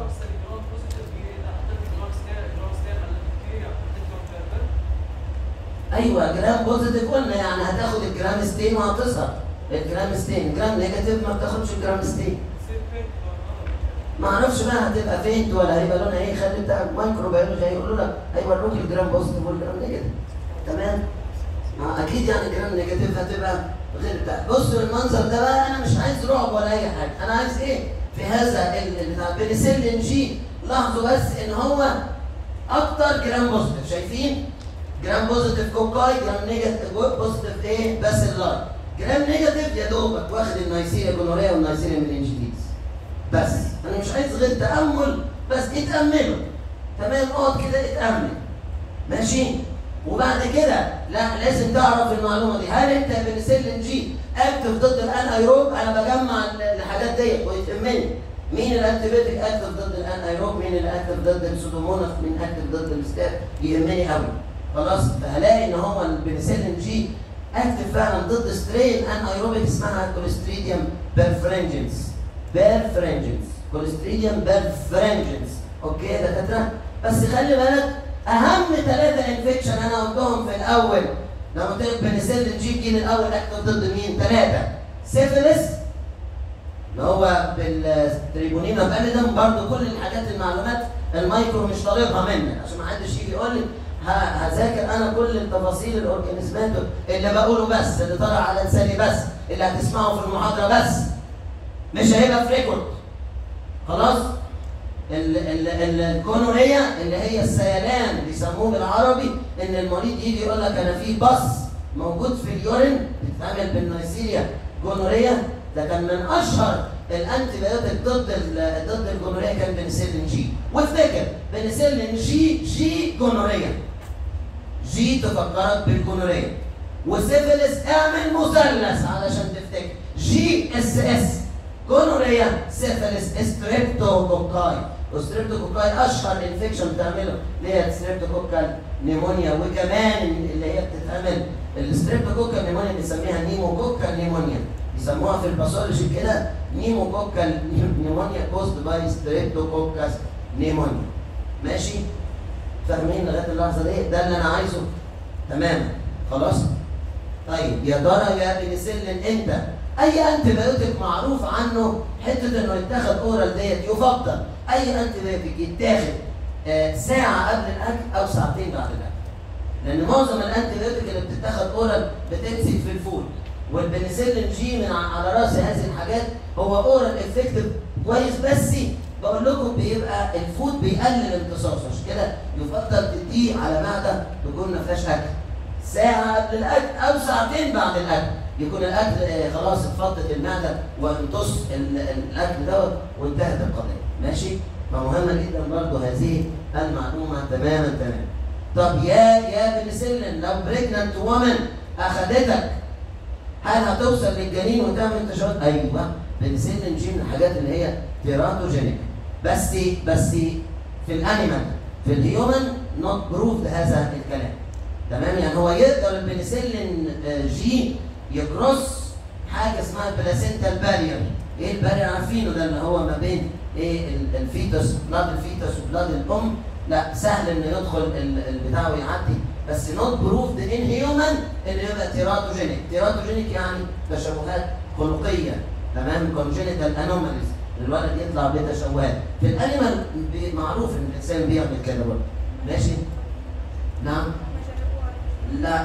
ايوه جرام بوزيتيف قلنا يعني هتاخد الجرام ستين وهتظهر الجرام ستين جرام نيجاتيف ما بتاخدش الجرام ستين ما اعرفش بقى هتبقى فينت ولا هيبقى لونها ايه خلي بتاع مايكرو بيولوجي هيقولوا لك هيوروك الجرام بوزيتيف والجرام نيجاتيف تمام ما اكيد يعني الجرام نيجاتيف هتبقى غير بتاع بصوا المنظر ده بقى انا مش عايز رعب ولا اي حاجه انا عايز ايه في هذا بتاع بنسلين جي لاحظوا بس ان هو اكتر جرام بوزيتيف شايفين جرام بوزيتيف كوكاي جرام نيجاتيف بوزيتيف ايه بس اللاين جرام نيجاتيف يا دوبك واخد النيسيريا جونوريا والنيسيريا مننجيتيز بس انا مش عايز غير تامل بس اتاملوا تمام اقعد كده اتامل ماشي وبعد كده لا لازم تعرف المعلومه دي هل انت بنسلين جي اكتف ضد الان ايروب انا بجمع الحاجات ديت ويتهمني مين الانتيبيوتيك اكتف ضد الان ايروب مين اللي اكتف ضد السودوموناس مين اكتف ضد الستاف يهمني قوي خلاص فهلاقي ان هو البنسلين جي اكتف فعلا ضد سترين ان ايروبيك اسمها كوليستريديوم بيرفرنجنس بيرفرنجنس كوليستريديوم بيرفرنجنس اوكي يا دكاتره بس خلي بالك اهم ثلاثه انفكشن انا قلتهم في الاول لما قلت لك بنسلين جي الجيل الاول اكتف ضد مين؟ ثلاثه سيفيلس اللي هو بالتريبونيما باليدم برضه كل الحاجات المعلومات المايكرو مش طالبها منك عشان ما حدش يجي يقول لي هذاكر انا كل التفاصيل الاورجانيزمات اللي بقوله بس اللي طالع على لساني بس اللي هتسمعه في المحاضره بس مش هيبقى في ريكورد خلاص ال- ال- ال- الجونوريا اللي هي السيلان بيسموه بالعربي ان المريض يجي يقول لك انا في بص موجود في اليورين بتتعمل بالنيسيريا جونوريا ده كان من اشهر الانتي بايوتيك ضد ال- ضد الجونوريا كان بنسلين جي وافتكر بنسلين جي جي جونوريا جي تفكرك بالجونوريا وسيفلس اعمل مثلث علشان تفتكر جي اس اس جونوريا سيفلس ستريبتوكوكاي والستريبتوكوكاي اشهر انفكشن بتعمله اللي هي الستريبتوكوكال نيمونيا وكمان اللي هي بتتعمل الستريبتوكوكال نيمونيا بنسميها نيموكوكال نيمونيا بيسموها في الباثولوجي كده نيموكوكال نيمونيا كوزد باي ستريبتوكوكاس نيمونيا ماشي فاهمين لغايه اللحظه دي ده اللي انا عايزه تمام خلاص طيب يا ترى يا بنسلين انت اي انتي بايوتيك معروف عنه حته انه يتاخد اورال ديت يفضل اي انتي بايوتيك يتاخد آه، ساعه قبل الاكل او ساعتين بعد الاكل لان معظم الانتي بايوتيك اللي بتتاخد اورال بتمسك في الفول والبنسلين جي من ع- على راس هذه الحاجات هو اورال افكتيف كويس بس بقول لكم بيبقى الفود بيقلل امتصاصه عشان كده يفضل تديه على معده تكون ما فيهاش اكل ساعة قبل الأكل أو ساعتين بعد الأكل يكون الأكل آه، خلاص اتفضت المعدة وامتص ال- ال- الأكل دوت وانتهت القضية ماشي؟ فمهمة جدا برضه هذه المعلومة تماما تماما طب يا يا بنسلين لو بريجننت وومن أخدتك هل هتوصل للجنين وتعمل تشوهات؟ أيوه بنسلين جي من الحاجات اللي هي تيراتوجينيك بس بس في الانيمال في الهيومن نوت بروفد هذا الكلام تمام يعني هو يقدر البنسلين آه، جي يكروس حاجه اسمها البلاسينتال بارير ايه البارير عارفينه ده اللي هو ما بين ايه ال- الفيتوس بلاد الفيتوس وبلاد الام لا سهل انه يدخل ال- البتاع ويعدي بس نوت بروفد ان هيومن انه يبقى تيراتوجينيك تيراتوجينيك يعني تشوهات خلقيه تمام كونجينيتال انوماليز الولد يطلع بتشوهات في الانيمال بي- معروف ان الانسان بيعمل كده برضه ماشي نعم لا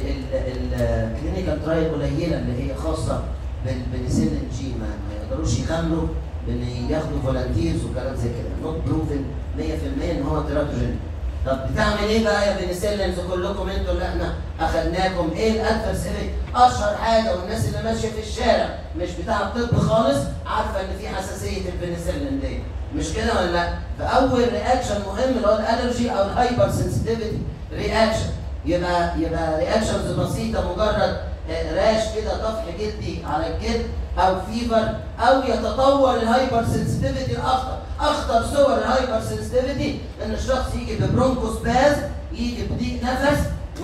الكلينيكال ترايل قليله اللي هي خاصه بالبنسلين جي ما ما يقدروش يخلوا بان ياخدوا فولنتيرز وكلام زي كده نوت بروفن 100% ان هو تيراتوجينيك طب بتعمل ايه بقى يا بنسلينز كلكم انتوا اللي احنا اخدناكم ايه الادفرس افكت اشهر حاجه والناس اللي ماشيه في الشارع مش بتاع الطب خالص عارفه ان في حساسيه البنسلين دي مش كده ولا لا؟ فاول رياكشن مهم اللي هو الالرجي او الهايبر سنسيتيفيتي رياكشن يبقى يبقى رياكشنز بسيطه مجرد آه، راش كده طفح جلدي على الجلد او فيفر او يتطور الهايبر سنسيتيفيتي الاخطر اخطر صور الهايبر سنسيتيفيتي ان الشخص يجي ببرونكوسباز يجي بضيق نفس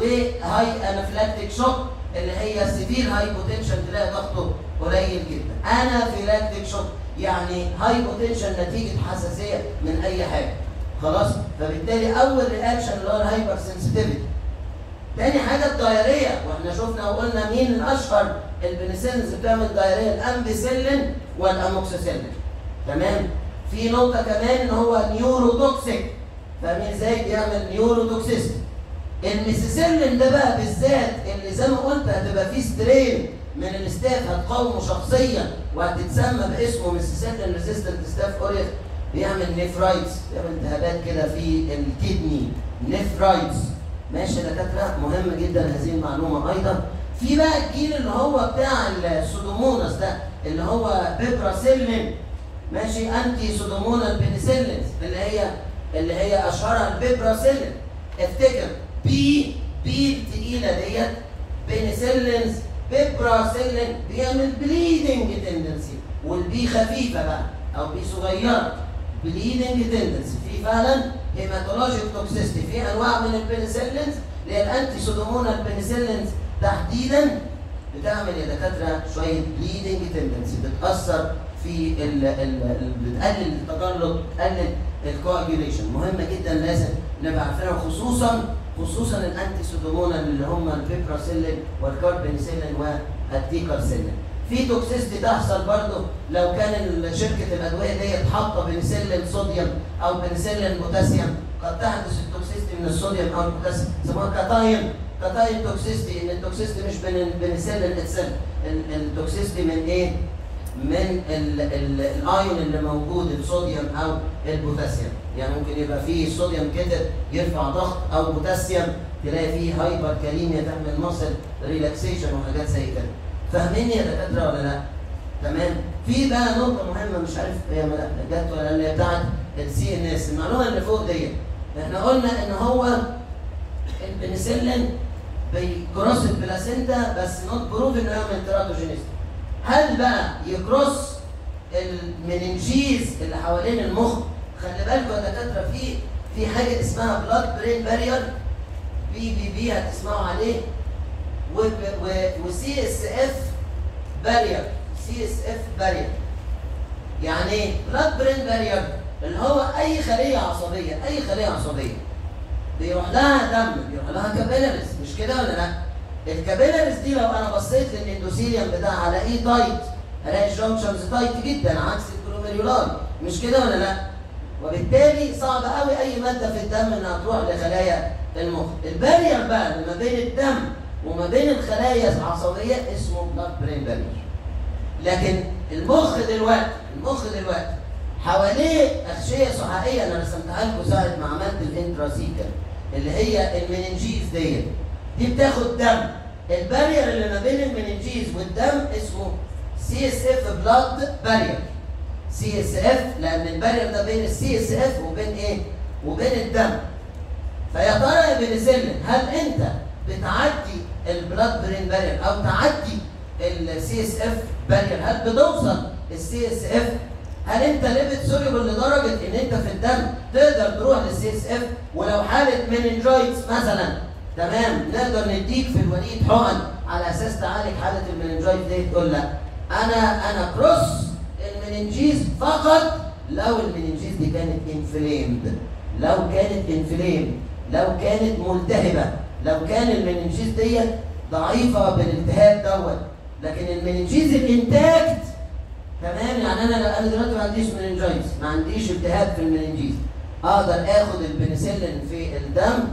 وهاي انافلاكتيك شوك اللي هي سيفير هايبوتنشن تلاقي ضغطه قليل جدا انافلاكتيك شوك يعني هايبوتنشن نتيجه حساسيه من اي حاجه خلاص فبالتالي اول رياكشن اللي هو الهايبر سنسيتيفيتي تاني حاجه الدايريه واحنا شفنا وقلنا مين الاشهر البنسلينز بتعمل دايريه الامبيسيلين والاموكسيسيلين تمام في نقطه كمان ان هو نيوروتوكسيك فاهمين ازاي بيعمل نيوروتوكسيستي الميسيسيلين ده بقى بالذات اللي زي ما قلت هتبقى فيه سترين من الاستاف هتقاومه شخصيا وهتتسمى باسمه ميسيسيلين ريزيستنت ستاف اوريس بيعمل نيفرايتس بيعمل التهابات كده في الكدني نيفرايتس ماشي يا دكاتره مهم جدا هذه المعلومه ايضا في بقى الجيل اللي هو بتاع السودوموناس ده اللي هو بيبراسيلين ماشي انتي سودومونال بنسلين اللي هي اللي هي اشهرها البيبراسيلين افتكر بي بي التقيله ديت بنسلينز بيبراسيلين بيعمل بليدنج تندنسي والبي خفيفه بقى او بي صغيره بليدنج تندنسي في فعلا هيماتولوجيك توكسيستي في انواع من البنسلينز اللي هي الانتي سودومونال بنسلينز تحديدا بتعمل يا دكاتره شويه بليدنج تندنسي بتاثر في ال ال ال- بتقلل التجلط بتقلل الكواجيوليشن مهمه جدا لازم نبقى عارفينها خصوصا خصوصا الانتي سودومونال اللي هم البيبراسيلين والكاربينيسيلين والتيكارسيلين في توكسيستي تحصل برضه لو كان ال- شركه الادويه ديت حاطه بنسلين صوديوم او بنسلين بوتاسيوم قد تحدث التوكسيستي من الصوديوم او البوتاسيوم يسموها كاتاين كاتاين توكسيستي ان التوكسيستي مش من البنسلين اتسل التوكسيستي من ايه؟ من ال- ال- الايون اللي موجود الصوديوم او البوتاسيوم يعني ممكن يبقى فيه صوديوم كتر يرفع ضغط او بوتاسيوم تلاقي فيه هايبر كاليميا تعمل مصل ريلاكسيشن وحاجات زي كده فاهمين يا دكاتره ولا لا؟ تمام في بقى نقطه مهمه مش عارف هي ما- جت ولا لا، اللي هي بتاعت السي ان اس المعلومه اللي فوق دي احنا قلنا ان هو البنسلين بيكروس البلاسينتا بس نوت بروف انه يعمل تيراتوجينيست هل بقى يكروس المننجيز اللي حوالين المخ خلي بالكم يا دكاتره في في حاجه اسمها بلاد برين بارير بي بي بي هتسمعوا عليه وسي اس اف بارير سي اس اف بارير يعني ايه بلاد برين بارير اللي هو اي خليه عصبيه اي خليه عصبيه بيروح لها دم بيروح لها كابيلاريز مش كده ولا لا الكابيلاريز دي لو انا بصيت للاندوثيليوم بتاعها الاقيه تايت الاقي الجنكشنز تايت جدا عكس الكلوميريولار مش كده ولا لا وبالتالي صعب قوي اي ماده في الدم انها تروح لخلايا المخ البارير بقى اللي ما بين الدم وما بين الخلايا العصبيه اسمه بلاد برين بارير لكن المخ دلوقتي المخ دلوقتي حواليه اغشيه سحائيه انا رسمتها لكم ساعه ما عملت الانتراسيكا اللي هي المننجيز ديت دي بتاخد دم البارير اللي ما بين المننجيز والدم اسمه سي اس اف بلاد بارير سي اس اف لان البارير ده بين السي اس اف وبين ايه؟ وبين الدم فيا ترى يا بنسلين هل انت بتعدي البلاد برين بارير او تعدي السي اس اف بارير هل بتوصل السي اس اف هل انت ليبت سوليبل لدرجه ان انت في الدم تقدر تروح للسي اس اف ولو حاله مننجايتس مثلا تمام نقدر نديك في الوليد حقن على اساس تعالج حاله المننجايتس دي تقول لا انا انا كروس المننجيز فقط لو المننجيز دي كانت انفليمد لو كانت انفليم لو كانت ملتهبه لو كان المننجيز ديت ضعيفه بالالتهاب دوت لكن المننجيز الانتاكت تمام يعني انا انا دلوقتي ما عنديش مننجايتس ما عنديش التهاب في المننجيز اقدر اخد البنسلين في الدم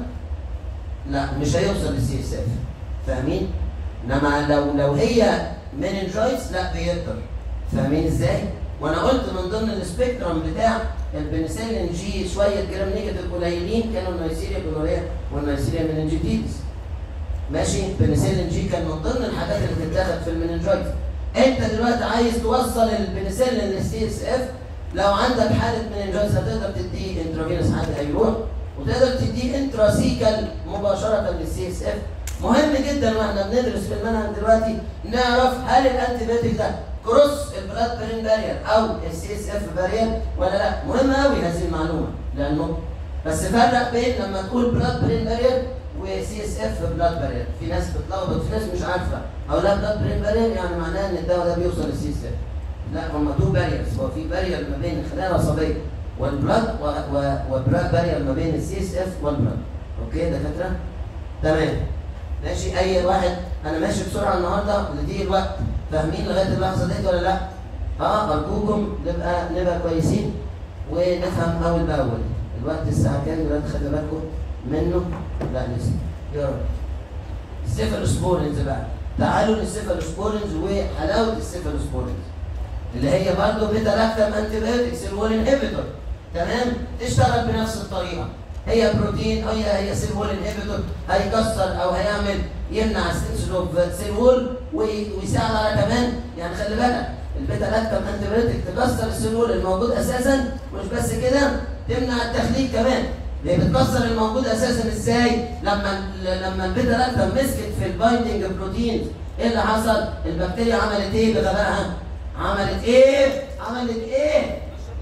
لا مش هيوصل للسي اس اف فاهمين انما لو لو هي مننجايتس لا بيقدر فاهمين ازاي وانا قلت من ضمن السبيكترم بتاع البنسلين جي شويه جرام نيجاتيف قليلين كانوا النيسيريا جونوريا والنيسيريا مننجيتيز ماشي بنسلين جي كان من ضمن الحاجات اللي بتتاخد في المننجايتس انت دلوقتي عايز توصل البنسلين للسي اس اف لو عندك حاله مننجايتس هتقدر تديه انترافينوس حد هيروح وتقدر تديه انتراسيكال مباشره للسي اس اف مهم جدا واحنا بندرس في المنهج دلوقتي نعرف هل الانتيبيوتيك ده كروس البلاد برين بارير او السي اس اف بارير ولا لا مهم قوي هذه المعلومه لانه بس فرق بين لما تقول بلاد برين بارير وسي اس اف بلاد بارير في ناس بتلخبط في ناس مش عارفه او لا بلاد برين بارير يعني معناه ان الدواء ده بيوصل للسي اس اف لا هم تو باريرز هو في بارير ما بين الخلايا العصبيه والبلاد وبلاد بارير ما بين السي اس اف والبلاد اوكي دكاتره تمام ماشي اي واحد انا ماشي بسرعه النهارده لضيق الوقت فاهمين لغايه اللحظه ديت ولا لا؟ اه ارجوكم نبقى نبقى كويسين ونفهم اول باول الوقت الساعه كام دلوقتي خلي بالكم منه لا لسه يا رب السيفالوسبورينز بقى تعالوا للسيفالوسبورينز وحلاوه السيفالوسبورينز اللي هي برضه بيتا لاكتام انتي بايوتكس الول انهبيتور تمام تشتغل بنفس الطريقه هي بروتين هي هي سيل وول انهبيتور هيكسر او هيعمل يمنع السنسل اوف سيل وول ويساعد على كمان يعني خلي بالك البيتا لاكتام انتي بايوتك تكسر السيل وول الموجود اساسا مش بس كده تمنع التخليق كمان هي بتكسر الموجود اساسا ازاي؟ لما لما البيتا لاكتام مسكت في البايندنج بروتين ايه اللي حصل؟ البكتيريا عملت ايه بغبائها؟ عملت ايه؟ عملت ايه؟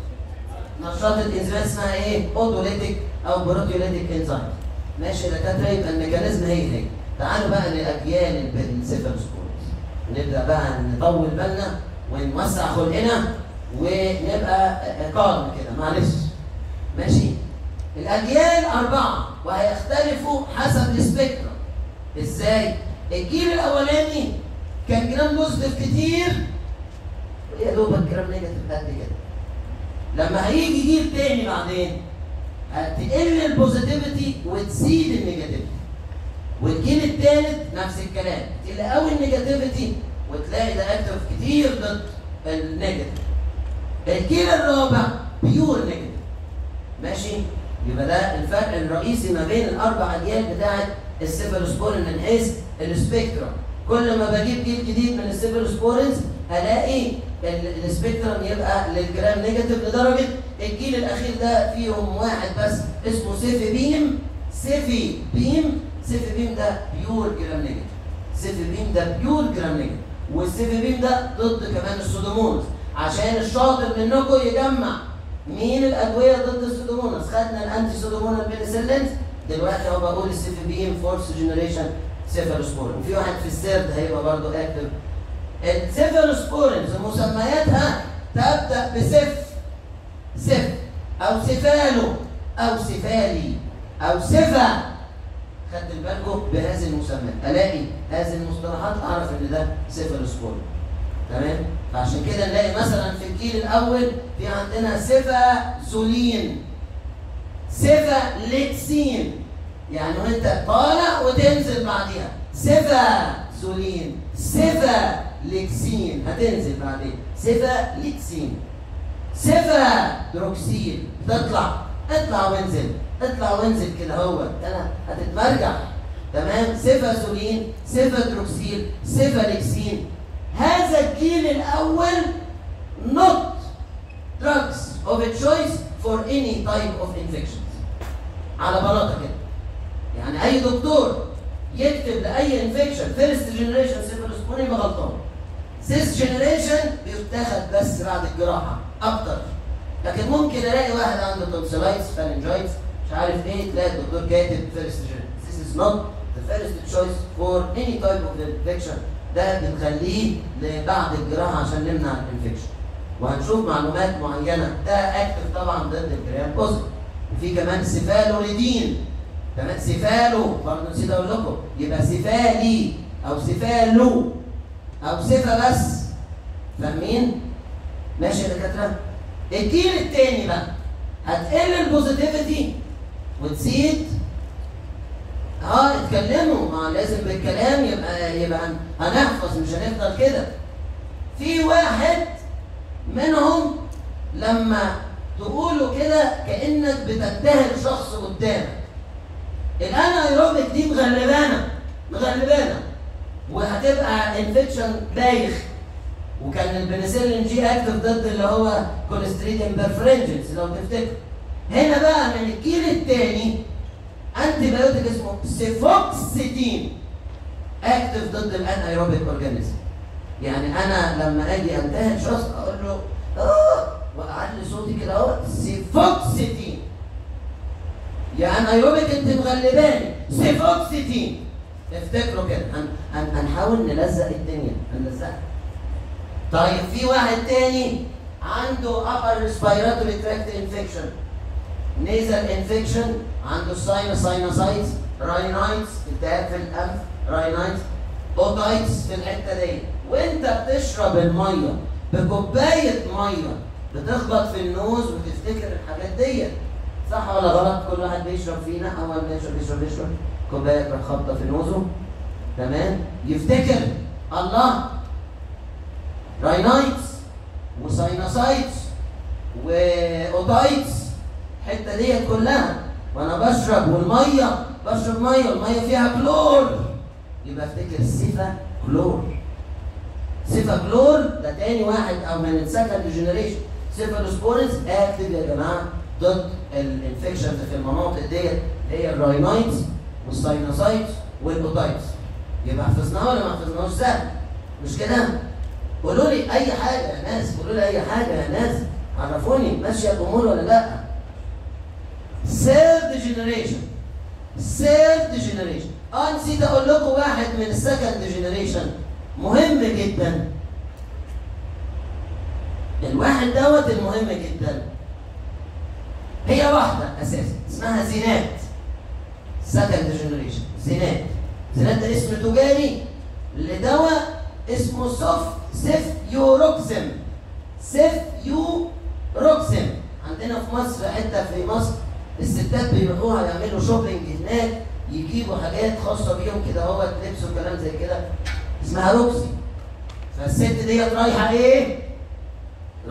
نشطت انزيمات اسمها ايه؟ اوتوليتيك او بروتيوليتيك انزيم. ماشي يا دكاتره يبقى الميكانيزم هي هي. تعالوا بقى لاجيال السيفالوسبورز. نبدا بقى نطول بالنا ونوسع خلقنا ونبقى قارن كده معلش. ماشي؟ الاجيال اربعه وهيختلفوا حسب السبيكترم. ازاي؟ الجيل الاولاني كان جرام بوزيتيف كتير يا دوبك جرام نيجاتيف قد كده. لما هيجي جيل تاني بعدين هتقل البوزيتيفيتي وتزيد النيجاتيفيتي والجيل الثالث نفس الكلام تقل قوي النيجاتيفيتي وتلاقي ده اكتف كتير ضد النيجاتيف الجيل الرابع بيور نيجاتيف ماشي يبقى ده الفرق الرئيسي ما بين الاربع اجيال بتاعه السيفالوسبورين من حيث السبيكترم كل ما بجيب جيل جديد من السيفالوسبورينز الاقي ال- السبيكترم يبقى للجرام نيجاتيف لدرجه الجيل الاخير ده فيهم واحد بس اسمه سيفي بيم سيفي بيم سيفي بيم ده بيور جرام نيجاتيف سيفي بيم ده بيور جرام نيجاتيف والسيفي بيم ده ضد كمان السودومونز عشان الشاطر منكم يجمع مين الادويه ضد السودوموناس خدنا الانتي سودومونال بينيسيلينز دلوقتي اهو بقول السيفي بيم فورس جنريشن سيفالوسبورين وفي واحد في السيرد هيبقى برضه اكتف السيفالوسبورينز مسمياتها تبدا بسف سف او سفالو او سفالي او سفا خدت بالكم بهذه المسميات الاقي هذه المصطلحات اعرف ان ده سيفالوسبورين تمام فعشان كده نلاقي مثلا في الجيل الاول في عندنا سيفا زولين سيفا ليكسين يعني وانت طالع وتنزل بعديها سيفا زولين سيفا ليكسين هتنزل بعدين سيفا ليكسين سيفا دروكسيل تطلع اطلع وانزل اطلع وانزل كده هو انا هتتمرجع تمام سيفا زولين سيفا دروكسيل سيفا ليكسين هذا الجيل الاول not drugs of a choice for any type of infections على بلاطه كده يعني اي دكتور يكتب لاي انفكشن فيرست جنريشن سيفالوسبورين يبقى غلطان سيس جنريشن بيتاخد بس بعد الجراحه اكتر لكن ممكن الاقي واحد عنده تونسيلايتس فالنجايتس مش عارف ايه تلاقي الدكتور كاتب فيرست جنريشن This is not the first choice for any type of infection ده بنخليه لبعد الجراحه عشان نمنع الانفكشن وهنشوف معلومات معينه ده اكتف طبعا ضد الجرام بوزيتيف وفي كمان سيفالوريدين تمام سيفالو برضه نسيت اقول لكم يبقى سيفالي او سيفالو او سيفا بس فاهمين؟ ماشي يا دكاتره؟ الجيل التاني بقى هتقل البوزيتيفيتي وتزيد اه اتكلموا ما لازم بالكلام يبقى يبقى هن- هنحفظ مش هنفضل كده في واحد منهم لما تقوله كده كانك بتنتهر شخص قدامك الانا ايروبيك دي مغلبانه مغلبانه وهتبقى انفكشن بايخ وكان البنسلين جي اكتف ضد اللي هو كوليستريديم بيرفرنجنس لو تفتكر هنا بقى من الجيل الثاني انتي بايوتيك اسمه سيفوكسيتين اكتف ضد الان ايروبيك اورجانيزم يعني انا لما اجي انتهر شخص اقول له اه واعلي صوتي كده اهو سيفوكسيتين يا انا ايروبيك انت مغلباني سيفوكسيتين افتكروا كده هن هن هنحاول نلزق الدنيا هنلزقها طيب في واحد تاني عنده upper respiratory tract infection nasal infection عنده sinus sinusitis rhinitis التهاب في الانف rhinitis otitis في الحته دي وانت بتشرب الميه بكوبايه ميه بتخبط في النوز وتفتكر الحاجات ديت صح ولا غلط كل واحد بيشرب فينا اول ما يشرب يشرب يشرب كوبايه تروح خابطه في نوزه تمام يفتكر الله راينايتس وساينوسايتس واوتايتس الحته ديت كلها وانا بشرب والميه بشرب ميه والميه فيها كلور يبقى افتكر السيفا كلور سيفا كلور ده تاني واحد او من السكند جنريشن سيفالوسبورينز اكتف يا جماعه ضد الانفكشنز في المناطق ديت اللي هي الراينايتس والساينوسايتس والاوتايتس يبقى حفظناها ولا ما حفظناهاش سهل مش كده؟ قولوا لي اي حاجه يا ناس قولوا لي اي حاجه يا ناس عرفوني ماشيه الامور ولا لا third generation third generation اه نسيت اقول لكم واحد من السكند جنريشن مهم جدا الواحد دوت المهم جدا هي واحده اساسا اسمها زينات سكند جنريشن زينات زينات ده اسم تجاري لدواء اسمه سوف سيف يوروكسم سيف يوروكسم عندنا في مصر حته في مصر الستات بيروحوها يعملوا شوبينج هناك يجيبوا حاجات خاصه بيهم كده هو لبس وكلام زي كده اسمها روكسي فالست ديت رايحه ايه؟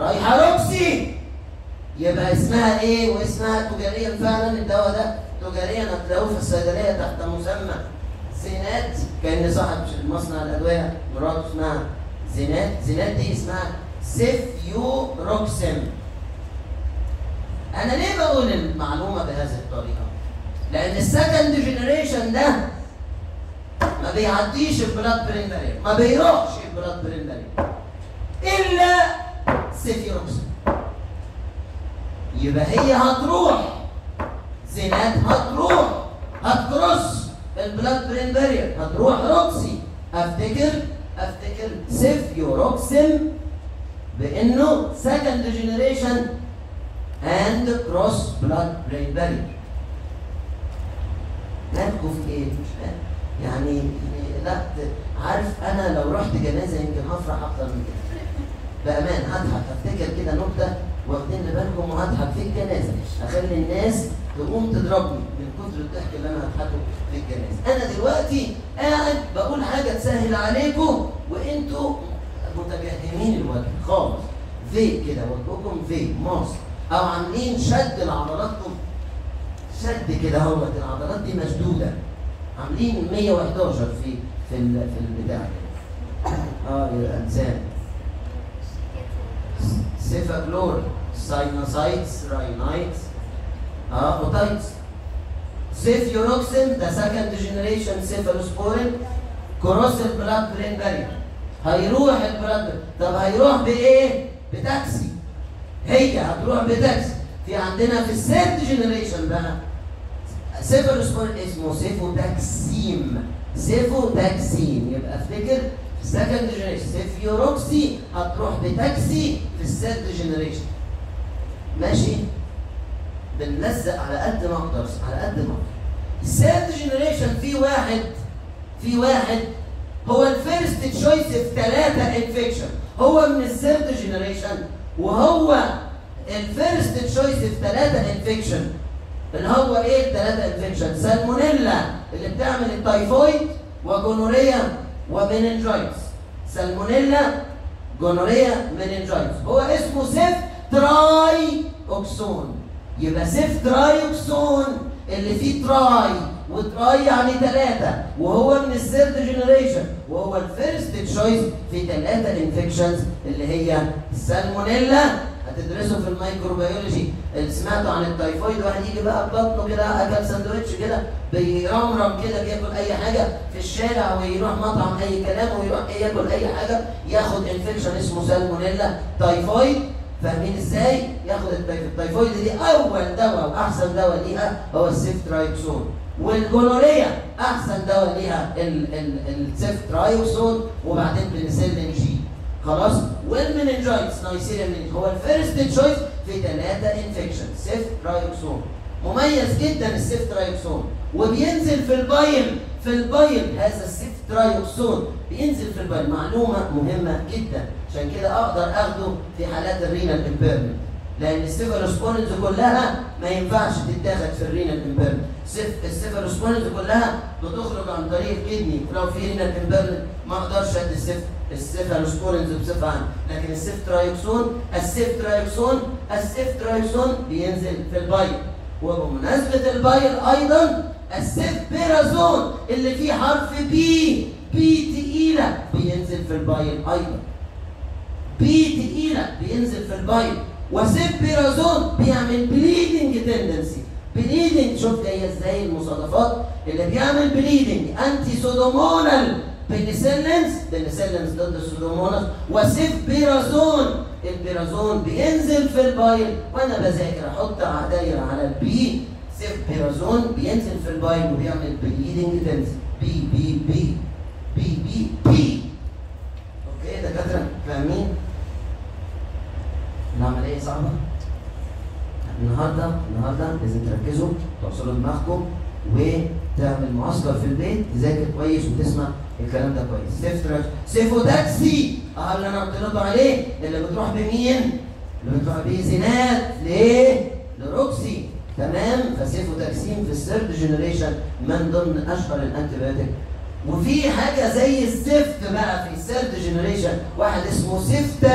رايحه روكسي يبقى اسمها ايه واسمها تجاريا فعلا الدواء ده تجاريا هتلاقوه في الصيدليه تحت مسمى زينات كان صاحب مصنع الادويه مراته اسمها زينات زينات دي اسمها سيفيوروكسين انا ليه بقول المعلومه بهذه الطريقه لان السكند جنريشن ده ما بيعديش البلاد برين بارير ما بيروحش البلاد برين بارير الا سيفيوروكسين يبقى هي هتروح زينات هتروح هتكروس البلاد برين بارير هتروح روكسي افتكر افتكر سيفيوروكسين بانه سكند جنريشن اند كروس بلاد برين بارير مالكوا في ايه مش فاهم يعني يعني لا عارف انا لو رحت جنازه يمكن هفرح اكتر من كده بامان هضحك افتكر كده نكته واخدين بالكم وهضحك في الجنازه اخلي الناس تقوم تضربني من كتر الضحك اللي انا هضحكه في الجنازه انا دلوقتي قاعد بقول حاجه تسهل عليكم وانتوا متجهمين الوجه خالص في كده وجهكم في ماس او عاملين شد لعضلاتكم شد كده اهوت العضلات دي مشدوده عاملين 111 في في ال- في البتاع اه يا انسان سيفاكلور ساينوسايتس راينايتس اه اوتايتس سيفيوروكسين ده سكند جنريشن سيفالوسبورين كروس البلاد برين بارير هيروح البلاد طب هيروح بايه؟ بتاكسي هي هتروح بتاكسي في عندنا في الثيرد جنريشن بقى سيفالوسبورين اسمه سيفوتاكسيم سيفوتاكسيم يبقى افتكر سكند جنريشن سيفيوروكسي هتروح بتاكسي في الثيرد جنريشن ماشي بنلزق على قد ما اقدر على قد ما اقدر الثيرد جنريشن في واحد في واحد هو الفيرست تشويس في ثلاثة انفكشن هو من الثيرد جنريشن وهو الفيرست تشويس في ثلاثة انفكشن اللي هو ايه الثلاثة انفكشن سالمونيلا اللي بتعمل التايفويد وجونوريا ومينينجايتس سالمونيلا جونوريا مينينجايتس هو اسمه سيف تراي اوكسون يبقى سيف تراي اوكسون اللي فيه تراي وتراي يعني ثلاثة وهو من الثيرد جنريشن وهو الفيرست تشويس في ثلاثة انفكشنز اللي هي السالمونيلا هتدرسوا في الميكروبيولوجي اللي سمعتوا عن التايفويد واحد يجي بقى ببطنه كده اكل سندوتش كده بيرمرم كده بياكل اي حاجه في الشارع ويروح مطعم اي كلام ويروح ياكل اي حاجه ياخد انفكشن اسمه سالمونيلا تايفويد فاهمين ازاي؟ ياخد التايف- التايفويد دي اول دواء واحسن دواء ليها هو السيفترايكسون والجونوريا احسن دواء ليها ال- ال- السيفترايكسون وبعدين بنسلين جي خلاص والمننجايتس نايسيريا مننج هو الفيرست تشويس في ثلاثه انفكشن سيفترايكسون مميز جدا السيفترايكسون وبينزل في البايل في البايل هذا السيفترايكسون بينزل في البايل معلومه مهمه جدا عشان كده اقدر اخده في حالات الرينال امبيرمنت لان السيفالوسبونز كلها ما ينفعش تتاخد في الرينال امبيرمنت السيفالوسبونز كلها بتخرج عن طريق الكدني ولو في رينال امبيرمنت ما اقدرش ادي السيف السيفالوسبورينز بصفه عامه لكن السيفترايكسون السيفترايكسون السيفترايكسون بينزل في البايل وبمناسبه البايل ايضا السيفبيرازون اللي فيه حرف بي بي تقيله بينزل في البايل ايضا بي تقيله بينزل في البايل وسيبيرازون بيعمل بليدنج تندنسي بليدنج شوف جايه ازاي المصادفات اللي بيعمل بليدنج انتي سودومونال بنسلنس بنسلنس ضد السودوموناس وسيبيرازون البيرازون بينزل في البايل وانا بذاكر احط دايره على البي سيبيرازون بينزل في البايل وبيعمل بليدنج تندنسي بي بي بي بي بي بي اوكي دكاتره فاهمين العمليه صعبه النهارده النهارده لازم تركزوا توصلوا دماغكم وتعمل معسكر في البيت تذاكر كويس وتسمع الكلام ده كويس سيفتراش سيفو تاكسي اه اللي انا قلت لكم عليه اللي بتروح بمين؟ اللي بتروح بيه زينات ليه؟ لروكسي تمام فسيفو تاكسين في الثيرد جنريشن من ضمن اشهر الانتيبيوتيك وفي حاجه زي الزفت بقى في الثيرد جنريشن واحد اسمه سفتا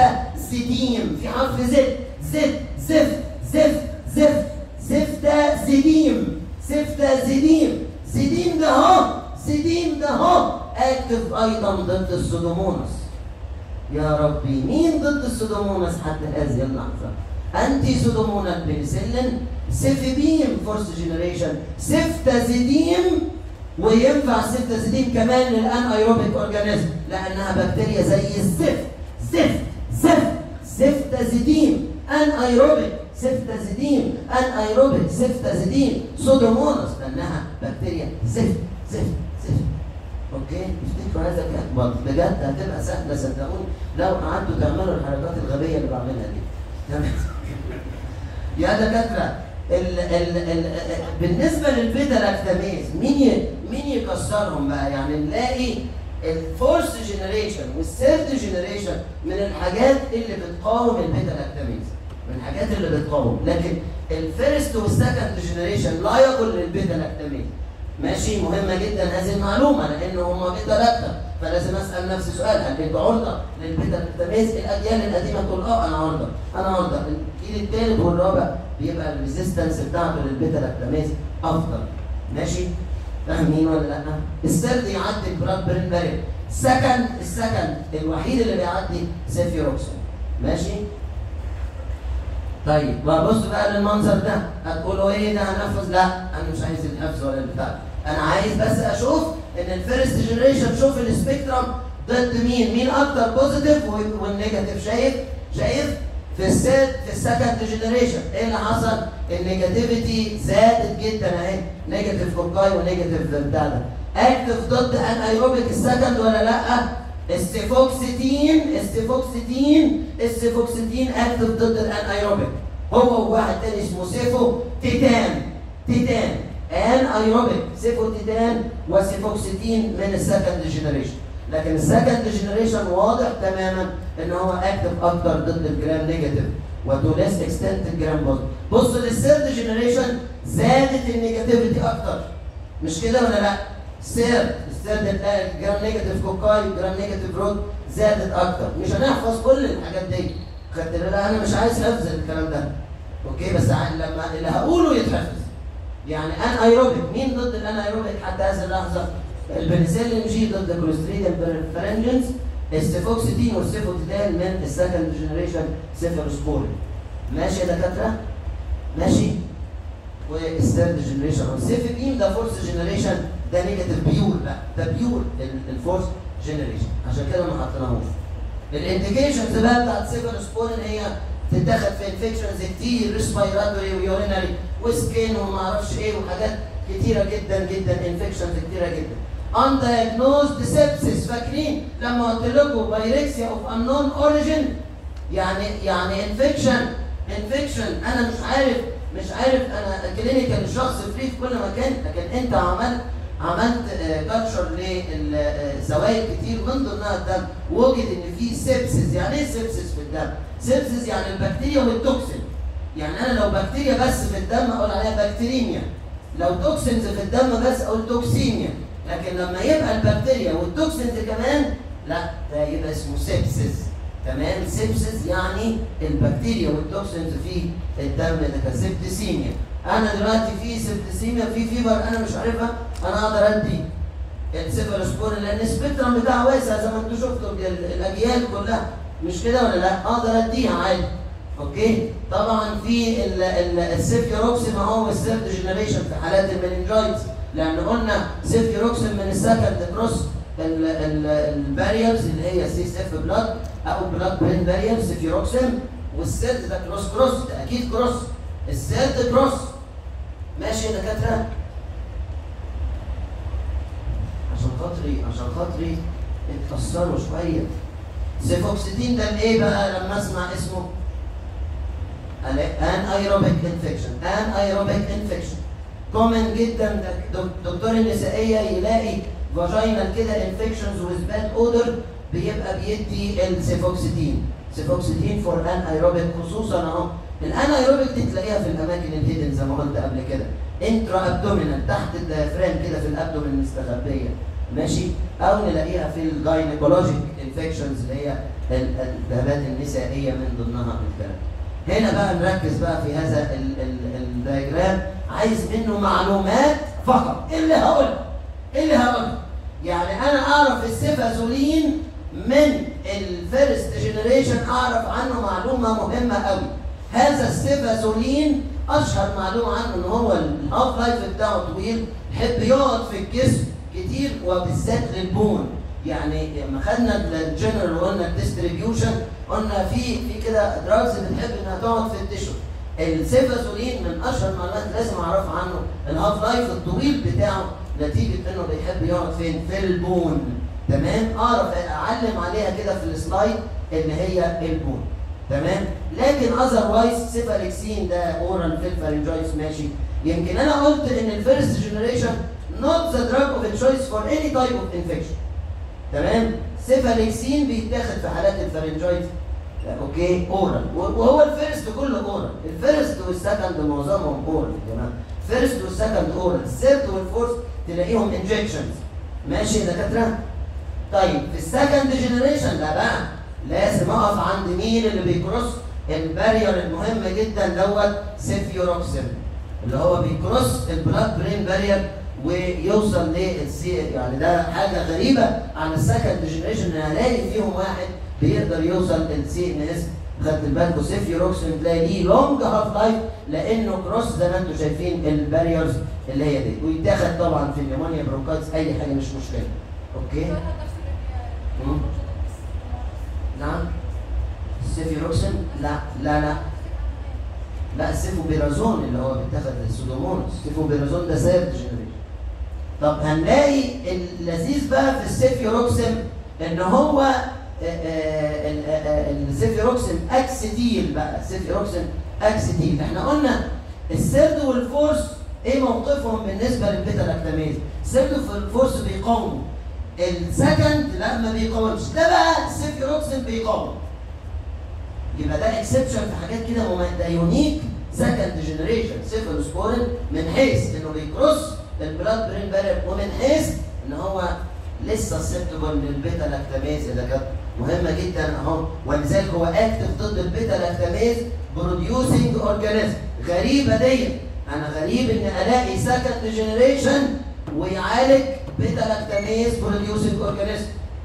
زديم في حرف زد زد زف زف زف زفت زديم زفت زديم زديم ده اهو زديم ده اهو اكتف ايضا ضد السودوموناس يا ربي مين ضد السودوموناس حتى هذه اللحظه انتي سودومونال بنسلين سيفيبيم فورس جنريشن سفتازيديم وينفع سفتازيديم كمان للان ايروبيك اورجانيزم لانها بكتيريا زي الزفت زفت زفت سفتازيديم ان ايروبيك سفتازيديم ان ايروبيك سفتازيديم سودوموناس لانها بكتيريا زفت زفت زفت اوكي افتكروا هذا الكلام بجد هتبقى سهله صدقوني لو قعدتوا تعملوا الحركات الغبيه اللي بعملها دي تمام يا دكاتره ال ال ال بالنسبه للبيتا لاكتاميز مين ي- مين يكسرهم بقى يعني نلاقي الفورس جنريشن والثيرد جنريشن من الحاجات اللي بتقاوم البيتا لاكتاميز من الحاجات اللي بتقاوم لكن الفيرست والسكند جنريشن لا يقل للبيتا لاكتاميز ماشي مهمه جدا هذه المعلومه لان هم بيتا لاكتا فلازم اسال نفسي سؤال هل انتوا عرضه للبيتا لاكتاميز الاجيال القديمه تقول اه انا عرضه انا عرضه الجيل الثالث والرابع بيبقى الريزيستنس بتاعته للبيتا لاكتاميز افضل ماشي فاهمين ولا لا؟ السرد يعدي البلاد برين بارير سكند السكند الوحيد اللي بيعدي سيفيروكسون ماشي طيب ببص بقى للمنظر ده هتقولوا ايه ده هنفذ لا انا مش عايز الحفظ ولا البتاع انا عايز بس اشوف ان الفيرست جنريشن شوف السبيكترم ضد مين مين اكتر بوزيتيف والنيجاتيف شايف شايف في السيت في السكند جنريشن ايه اللي حصل النيجاتيفيتي زادت جدا اهي نيجاتيف كوكاي ونيجاتيف بتاع ده اكتف ضد ان ايروبيك السكند ولا لا استيفوكسيتين استيفوكسيتين استيفوكسيتين اكتف ضد الان ايروبيك هو وواحد تاني اسمه سيفو تيتان تيتان ان ايروبيك سيفو تيتان وسيفوكسيتين من السكند جنريشن لكن السكند جنريشن واضح تماما ان هو اكتف اكتر ضد الجرام نيجاتيف وتو ليس اكستنت الجرام بوزيتيف بص للثيرد جنريشن زادت النيجاتيفيتي اكتر مش كده ولا لا؟ سيرد السيرد الجرام نيجاتيف كوكاي جرام نيجاتيف رود زادت اكتر مش هنحفظ كل الحاجات دي خدت بالك انا مش عايز حفظ الكلام ده اوكي بس ع- لما اللي هقوله يتحفظ يعني ان ايروبيك مين ضد الان ايروبيك حتى هذه اللحظه البنسلين جي ضد كوليستريديال فرنجنز السيفوكسيتين والسيفوتيدال من السكند جنريشن سيفروسبورين ماشي يا دكاتره ماشي والثيرد جنريشن والسيفيبين ده فورس جنريشن ده نيجاتيف بيور بقى ده بيور ال- الفورس جنريشن عشان كده ما حطيناهوش الانديكيشنز بقى بتاعت سيفروسبورين هي تتاخد في انفكشنز كتير ريسبيراتوري ويورينري وسكين وما اعرفش ايه وحاجات كتيره جدا جدا انفكشنز كتيره جدا undiagnosed sepsis فاكرين لما قلت لكم بايركسيا اوف unknown origin يعني يعني انفكشن انفكشن انا مش عارف مش عارف انا كلينيكال الشخص فري في كل مكان لكن انت عملت عملت كالتشر للزوايد كتير من ضمنها الدم وجد ان في سيبسز يعني ايه سيبسز في الدم؟ سيبسز يعني البكتيريا والتوكسين يعني انا لو بكتيريا بس في الدم اقول عليها بكتيريميا لو توكسينز في الدم بس اقول توكسيميا لكن لما يبقى البكتيريا والتوكسينز كمان لا ده يبقى اسمه سيبسز تمام سيبسز يعني البكتيريا والتوكسينز في الدم ده كسبتسيميا انا دلوقتي في سبتسيميا في فيبر انا مش عارفها انا اقدر ادي السيفالوسبورين لان السبيكترم بتاعه واسع زي ما انتم شفتوا ال- الاجيال كلها مش كده ولا لا؟ اقدر اديها عادي اوكي طبعا في ال- ال- السيفيروكسين اهو الثيرد جنريشن في حالات المننجايتس لان قلنا سيفيروكسين من السكند كروس الباريرز اللي هي سي اس اف بلاد او بلاد برين بارير سيفيروكسين والثيرد ده كروس كروس ده اكيد كروس الثيرد كروس ماشي يا دكاتره عشان خاطري عشان خاطري اتكسروا شويه سيفوكسيتين ده الايه بقى لما اسمع اسمه ان ايروبيك انفكشن ان ايروبيك انفكشن كومن جدا ده دك- دكتور النسائيه يلاقي فاجينال كده انفكشنز ويز باد اودر بيبقى بيدي السيفوكسيتين سيفوكسيتين فور ان ايروبيك خصوصا اهو الان ايروبيك دي تلاقيها في الاماكن الهيدن زي ما قلت قبل كده انترا ابدومينال تحت الديافرام كده في الابدومين المستخبيه ماشي او نلاقيها في الجاينيكولوجيك انفكشنز اللي هي ال- الالتهابات النسائيه من ضمنها الكلام هنا بقى نركز بقى في هذا ال- ال- الدياجرام عايز منه معلومات فقط ايه اللي هقولها ايه اللي هقولها يعني انا اعرف السيفازولين من الفيرست جنريشن اعرف عنه معلومه مهمه قوي هذا السيفازولين اشهر معلومه عنه ان هو الهاف لايف بتاعه طويل يحب يقعد في الجسم كتير وبالذات للبون يعني لما خدنا الجنرال وقلنا الديستريبيوشن قلنا في في كده دراجز بتحب انها تقعد في التشو السيفازولين من اشهر المعلومات اللي لازم اعرف عنه الهاف لايف الطويل بتاعه نتيجه انه بيحب يقعد فين؟ في البون تمام؟ اعرف اعلم عليها كده في السلايد اللي هي البون تمام؟ لكن اذروايز سيفاليكسين ده اورال في الفارنجايتس ماشي يمكن انا قلت ان الفيرست جنريشن not the drug of choice for any type of infection تمام؟ سيفاليكسين بيتاخد في حالات الفارنجايتس اوكي اورال وهو الفيرست كله اورال الفيرست والسكند معظمهم اورال يا جماعه الفيرست والسكند اورال الثيرد والفورث تلاقيهم انجكشنز ماشي يا دكاتره طيب في السكند جنريشن لا بقى لازم اقف عند مين اللي بيكروس البارير المهم جدا دوت سيفيوروكسين اللي هو بيكروس البلاد برين بارير ويوصل للسي يعني ده حاجه غريبه عن السكند جنريشن ان الاقي فيهم واحد بيقدر يوصل للسي ان اس خدت بالكم سيفيوروكسين تلاقي ليه لونج هاف لايف لانه كروس زي ما انتم شايفين الباريرز اللي هي دي ويتاخد طبعا في النيمونيا برونكايتس اي حاجه مش مشكله اوكي مم. نعم السيفيروكسين لا لا لا لا السيفوبيرازون اللي هو بيتاخد السودومونس السيفوبيرازون ده ثيرد جنريشن طب هنلاقي اللذيذ بقى في السيفيروكسين ان هو آه، آه، ال- آه، السيفيروكسين اكسيتيل بقى السيفيروكسين اكسيتيل احنا قلنا السيرد والفورس ايه موقفهم بالنسبه للبيتا لاكتاميز السيرد والفورس بيقاوموا السكند لا ما بيقاومش ده بقى السيفيروكسين بيقاوم يبقى ده اكسبشن في حاجات كده مم- ده يونيك سكند جنريشن سيفالوسبورين من حيث انه بيكروس البلاد برين بارير ومن حيث ان هو لسه سيبتبل للبيتا لاكتاميز اللي كانت مهمه جدا اهو ولذلك هو اكتف ضد البيتا لاكتاميز بروديوسنج اورجانيزم غريبه دي انا غريب ان الاقي سكند جنريشن ويعالج بيتا لاكتاميز بروديوسنج اورجانيزم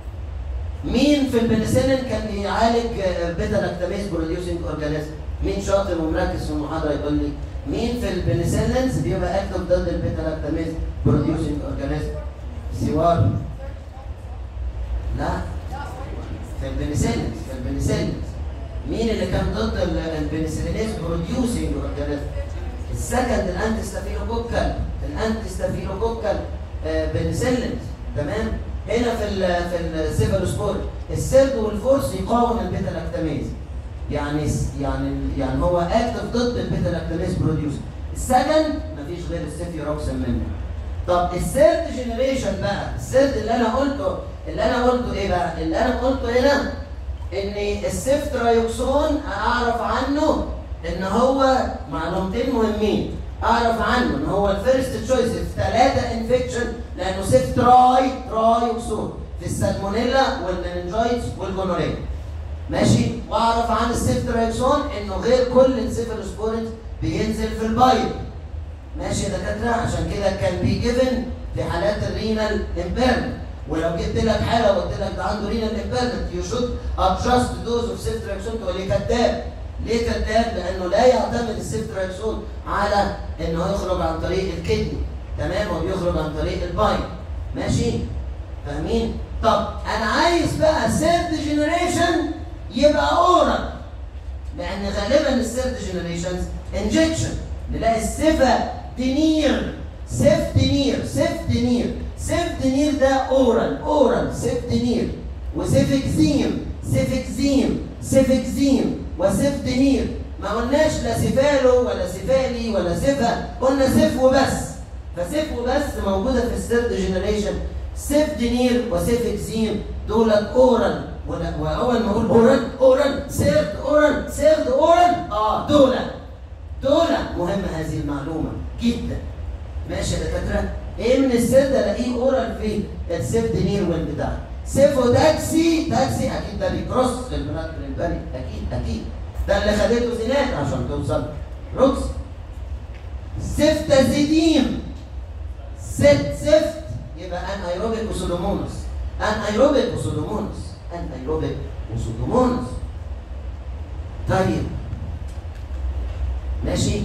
مين في البنسلين كان بيعالج آه، بيتا لاكتاميز بروديوسنج اورجانيزم مين شاطر ومركز في المحاضره يقول لي مين في البنسلينز بيبقى اكتف ضد البيتا لاكتاميز بروديوسنج اورجانيزم سيوار لا في البنسلينز في البنسلينز مين اللي كان ضد ال- البنسلينيز بروديوسنج اورجانيزم السكند الانتي ستافيلوكوكال الانتي ستافيلوكوكال بنسلينز تمام هنا في ال في السيفالوسبور السيرد والفورس يقاوم البيتا لاكتاميز يعني يعني يعني هو اكتف ضد البيتا لاكتاميز بروديوس السكند مفيش غير السيفيوروكسين منه طب الثيرد جنريشن بقى الثيرد اللي انا قلته اللي انا قلته ايه بقى اللي انا قلته هنا ان السيفترايوكسون اعرف عنه ان هو معلومتين مهمين اعرف عنه ان هو الفيرست تشويس في ثلاثه انفكشن لانه سيفتراي ترايوكسون في السالمونيلا والمننجايتس والجونوريا ماشي واعرف عن السيفترايوكسون انه غير كل السيفالوسبورينز بينزل في البايب ماشي يا دكاتره عشان كده كان بي جيفن في حالات الرينال امبيرمنت ولو جبت لك حاله وقلت لك ده عنده رينال امبيرمنت يو شود ادجست دوز اوف سيفتراكسون تقول لي كذاب ليه كذاب؟ لانه لا يعتمد السيفتراكسون على انه يخرج عن طريق الكدني تمام هو بيخرج عن طريق الباين ماشي فاهمين؟ طب انا عايز بقى سيرد جنريشن يبقى اورال لان غالبا السيرد جنريشنز انجكشن نلاقي السيفا دينير سيف دينير سيف دينير سيف دينير ده اورال اورال سيف دينير وسيفكزيم سيفكزيم سيفكزيم وسيف دينير ما قلناش لا سيفالو ولا سيفالي ولا سيفا قلنا سيف وبس فسيف وبس موجوده في السيرد جنريشن سيف دينير وسيفكزيم دول اورال ولا- واول ما اقول اورال اورال سيرد اورال سيرد اورال اه دول دول مهمه هذه المعلومه جدا ماشي يا دكاتره ايه من السيرد الاقيه اورال في السيف دينير والبتاع سيفو تاكسي تاكسي اكيد ده بيكروس البلاد البري اكيد اكيد ده اللي خدته زينات عشان توصل روكس سفتازيديم ست سفت يبقى ان ايروبيك وسودومونس ان ايروبيك وسودومونس ان ايروبيك وسودومونس طيب ماشي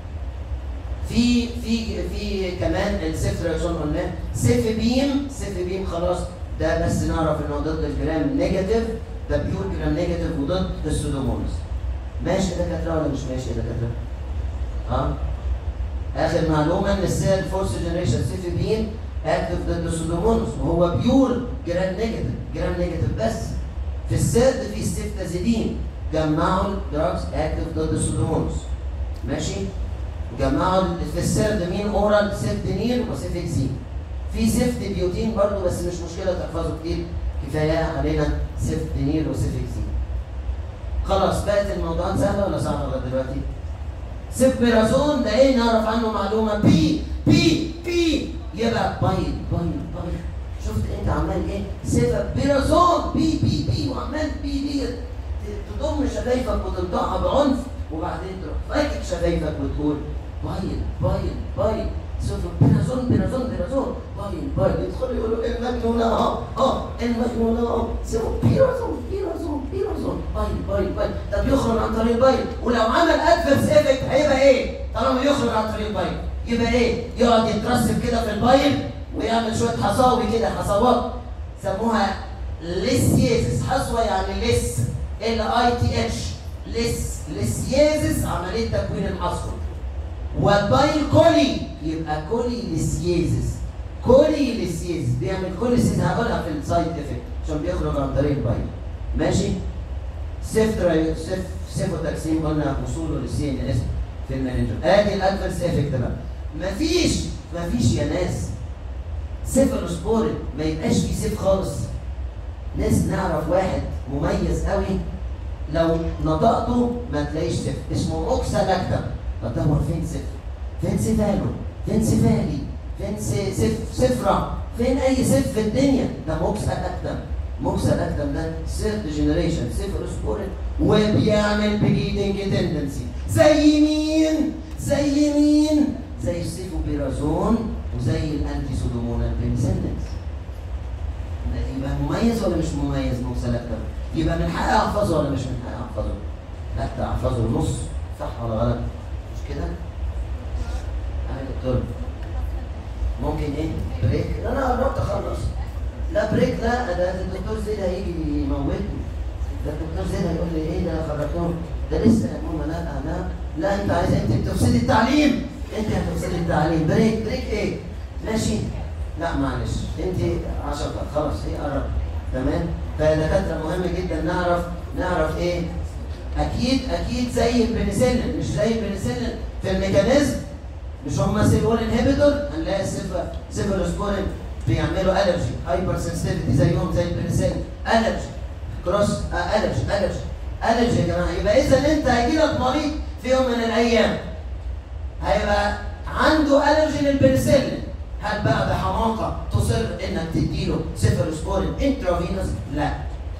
في في في كمان السيف رياكشن قلناه سيف بيم سيف بيم خلاص ده بس نعرف ان هو ضد الجرام نيجاتيف ده بيور جرام نيجاتيف وضد السودومونس ماشي يا دكاتره ولا مش ماشي يا دكاتره؟ ها؟ اخر معلومه ان السيل فورس جنريشن سيف بيم اكتف ضد السودومونس وهو بيور جرام نيجاتيف جرام نيجاتيف بس في السيرد في السيفتازيدين جمعوا الدراجز اكتف ضد السودومونس ماشي جمعوا في السيرد مين اورال سيفتينين وسيفكسين في سيفت بيوتين برضه بس مش مشكله تحفظوا كتير كفايه علينا سيفتينين وسيفكسين خلاص بقت الموضوعات سهله ولا صعبه لغايه دلوقتي؟ سيفبرازون ده ايه نعرف عنه معلومه بي بي بي يبقى بايل بايل بايل شفت انت عمال ايه؟ سيفبرازون بي بي بي وعمال بي بي تضم شفايفك وتنطقها بعنف وبعدين تروح فاكك شفايفك وتقول بايل بايل بايل سيفبرازون بيرازون بيرازون بايل بايل يدخلوا يقولوا ايه المجنون اه اه المجنون اه سيفبرازون بيرازون بيرازون بايل بايل بايل طب يخرج عن طريق البايل ولو عمل ادفرس ايفكت هيبقى ايه؟ طالما يخرج عن طريق البايل يبقى ايه؟ يقعد يترسب كده في البايل ويعمل شويه حصاوي كده حصوات سموها ليسيزس حصوه يعني لس ال اي تي اتش لس ليسيزس عمليه تكوين الحصوه والبايل كولي يبقى كولي ليسيزس كولي ليسيزس بيعمل كولي ليسيزس هقولها في السايد افكت عشان بيخرج عن طريق البايل ماشي سيفترا سيف سيفوتاكسين قلنا وصوله للسي ان اس في المانجر ادي الادفرس افكت بقى مفيش مفيش يا ناس سيفالوسبورين ما يبقاش فيه سيف خالص ناس نعرف واحد مميز قوي لو نطقته ما تلاقيش سيف اسمه اوكسالاكتم ادور فين سيف فين سيفالو فين سيفالي فين سي- سيف سفرة فين اي سيف في الدنيا ده موكسالاكتم موكسالاكتم ده سيرد جنريشن سيفالوسبورين وبيعمل بليدنج تندنسي زي مين زي مين زي السيفوبيرازون وزي الانتي سودومونال بنسلنس يبقى مميز ولا مش مميز موكسالاكتم يبقى من حقي احفظه ولا مش من حقي احفظه حتى احفظه نص صح ولا غلط مش كده يا دكتور ممكن ايه بريك لا انا قربت اخلص لا بريك لا ده الدكتور زيد هيجي يموتني ده الدكتور زيد هيقول لي ايه ده خرجتهم ده لسه يا ماما لا لا لا انت عايز انت بتفسدي التعليم انت هتفسدي التعليم بريك بريك ايه ماشي لا معلش انت عشان خلاص هي قربت تمام فدكاتره مهم جدا نعرف نعرف ايه اكيد اكيد زي البنسلين مش زي البنسلين في الميكانيزم مش هم سيفول انهبيتور هنلاقي السيفا سيفالوسبورين بيعملوا الرجي هايبر سنسيتيفيتي زيهم زي البنسلين الرجي كروس الرجي الرجي الرجي يا جماعه يبقى اذا انت هيجي لك مريض في يوم من الايام هيبقى عنده الرجي للبنسلين هل بقى بحماقه تصر انك تديله سيفالوسبورين انترافينوس؟ لا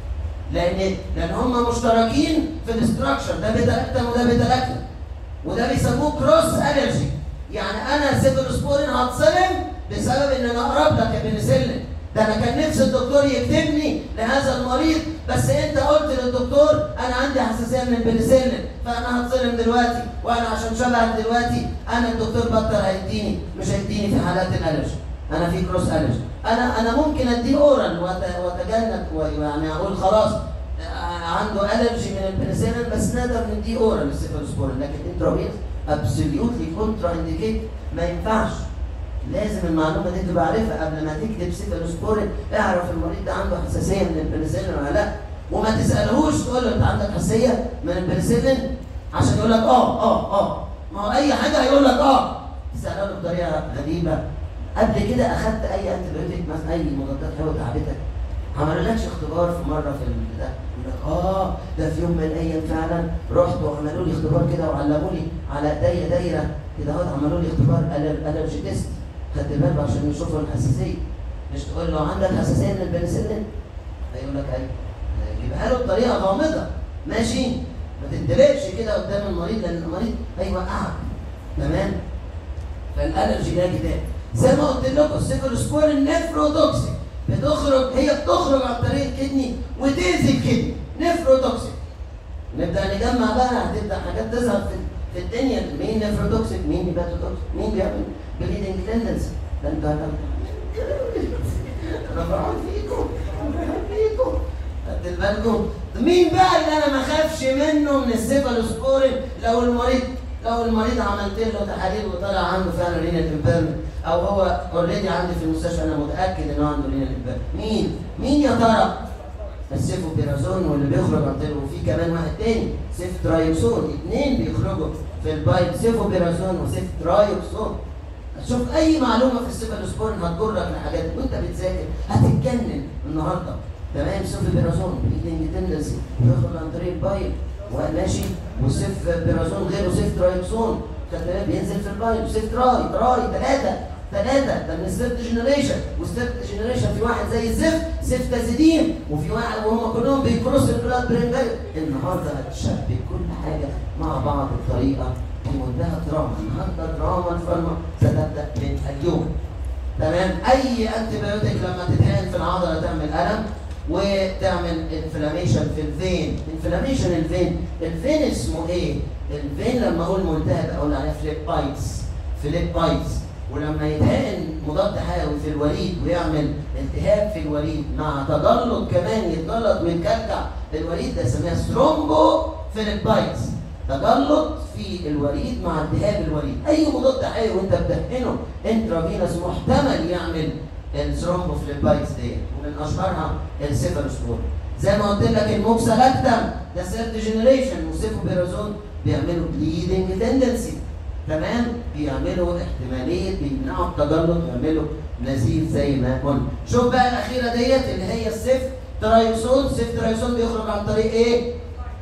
لان لان هم مشتركين في الاستراكشر ده بيتا لاكتم وده بيتا لاكتم وده بيسموه كروس الرجي يعني انا سيفالوسبورين هتصلم بسبب ان انا اقرب لك يا بنسلين ده انا كان نفسي الدكتور يكتبني لهذا المريض بس انت قلت للدكتور انا عندي حساسيه من البنسلين فانا هتصلم دلوقتي وانا عشان شبهك دلوقتي انا الدكتور بطل هيديني مش هيديني في حالات الالرجي انا في كروس الرجي انا انا ممكن اديه اورال وأت- واتجنب ويعني اقول خلاص آه، عنده الرجي من البنسلين بس نقدر نديه اورال السيفالوسبورين لكن انترافينوس ابسوليوتلي كونترا انديكيت ما ينفعش لازم المعلومه دي تبقى عارفها قبل ما تكتب سيفالوسبورين اعرف المريض ده عنده حساسيه من البنسلين ولا لا وما تسالهوش تقول له انت عندك حساسيه من البنسلين عشان يقول لك اه اه اه ما هو اي حاجه هيقول لك اه تساله له بطريقه غريبه قبل كده اخدت اي انتبيوتيك مثلا اي مضادات حيويه تعبتك ما عملولكش اختبار في مره في البتاع يقول لك اه ده في يوم من الايام فعلا رحت وعملوا لي اختبار كده وعلموا لي على ايديا دايره كده اهوت عملوا لي اختبار الرجي تيست خدت بالك عشان يشوفوا الحساسيه مش تقول له عندك حساسيه من البنسلين هيقول لك ايوه يبقى له بطريقه غامضه ماشي ما تندلقش كده قدام المريض لان المريض هيوقعك تمام فالالرجي ده كتاب زي ما قلت لكم السيفلوسبور النفروتوكسيك بتخرج هي بتخرج عن طريق الكدني وتأذي الكدني نفروتوكسيك نبدا نجمع بقى هتبدا حاجات تظهر في في الدنيا مين نفروتوكسيك مين هيباتوتوكسيك مين بيعمل بليدنج تندنسي ده انت انا فرحان فيكم فرحان فيكم خدت بالكم مين بقى اللي انا ما اخافش منه من السيفالوسبورين لو المريض لو المريض عملت له تحاليل وطلع عنده فعلا رينال امبيرمنت او هو اوريدي عندي في المستشفى انا متاكد ان هو عنده رينال امبيرمنت مين؟ مين يا ترى؟ السيفوبيرازون واللي بيخرج عن طريقه وفي كمان واحد تاني سيف ترايوكسون اثنين بيخرجوا في البايب سيفوبيرازون وسيف ترايوكسون شوف اي معلومه في السيفالوسبورين هتجرك لحاجات وانت بتذاكر هتتجنن النهارده تمام سيفوبيرازون بيدنج تندنسي بيخرج عن طريق البايب وماشي وسيف بيرازون غيره سيف ترايكسون خد بالك بينزل في البايب سيف تراي تراي ثلاثه ثلاثه ده من السيف جنريشن والسيف جنريشن في واحد زي الزفت سيف تازيدين وفي واحد وهم كلهم بيكروس البلاد برين بارير النهارده هتشبك كل حاجه مع بعض بطريقه بمنتهى الدراما النهارده دراما الفارما ستبدا من اليوم تمام اي انتي بايوتيك لما تتحقن في العضله تعمل الم وتعمل انفلاميشن في الفين انفلاميشن الفين الفين اسمه ايه الفين لما اقول ملتهب اقول عليها فليب بايتس فليب بايتس ولما يتحقن مضاد حيوي في الوريد ويعمل التهاب في الوريد مع تجلط كمان يتجلط من كلكع الوريد ده اسمها ثرومبو فليب بايتس تجلط في الوريد مع التهاب الوريد اي مضاد حيوي وانت بتحقنه انترافينوس محتمل يعمل الثرومبوفليبايتس ديت ومن اشهرها السيفالوسبور زي ما قلت لك الموكسالاكتم ده سيرت جنريشن والسيفوبيرازون بيعملوا بليدنج تندنسي تمام بيعملوا احتماليه بيمنعوا التجلط بيعملوا نزيف زي ما قلنا شوف بقى الاخيره ديت اللي هي السيف ترايوسون سيف ترايوسون بيخرج عن طريق ايه؟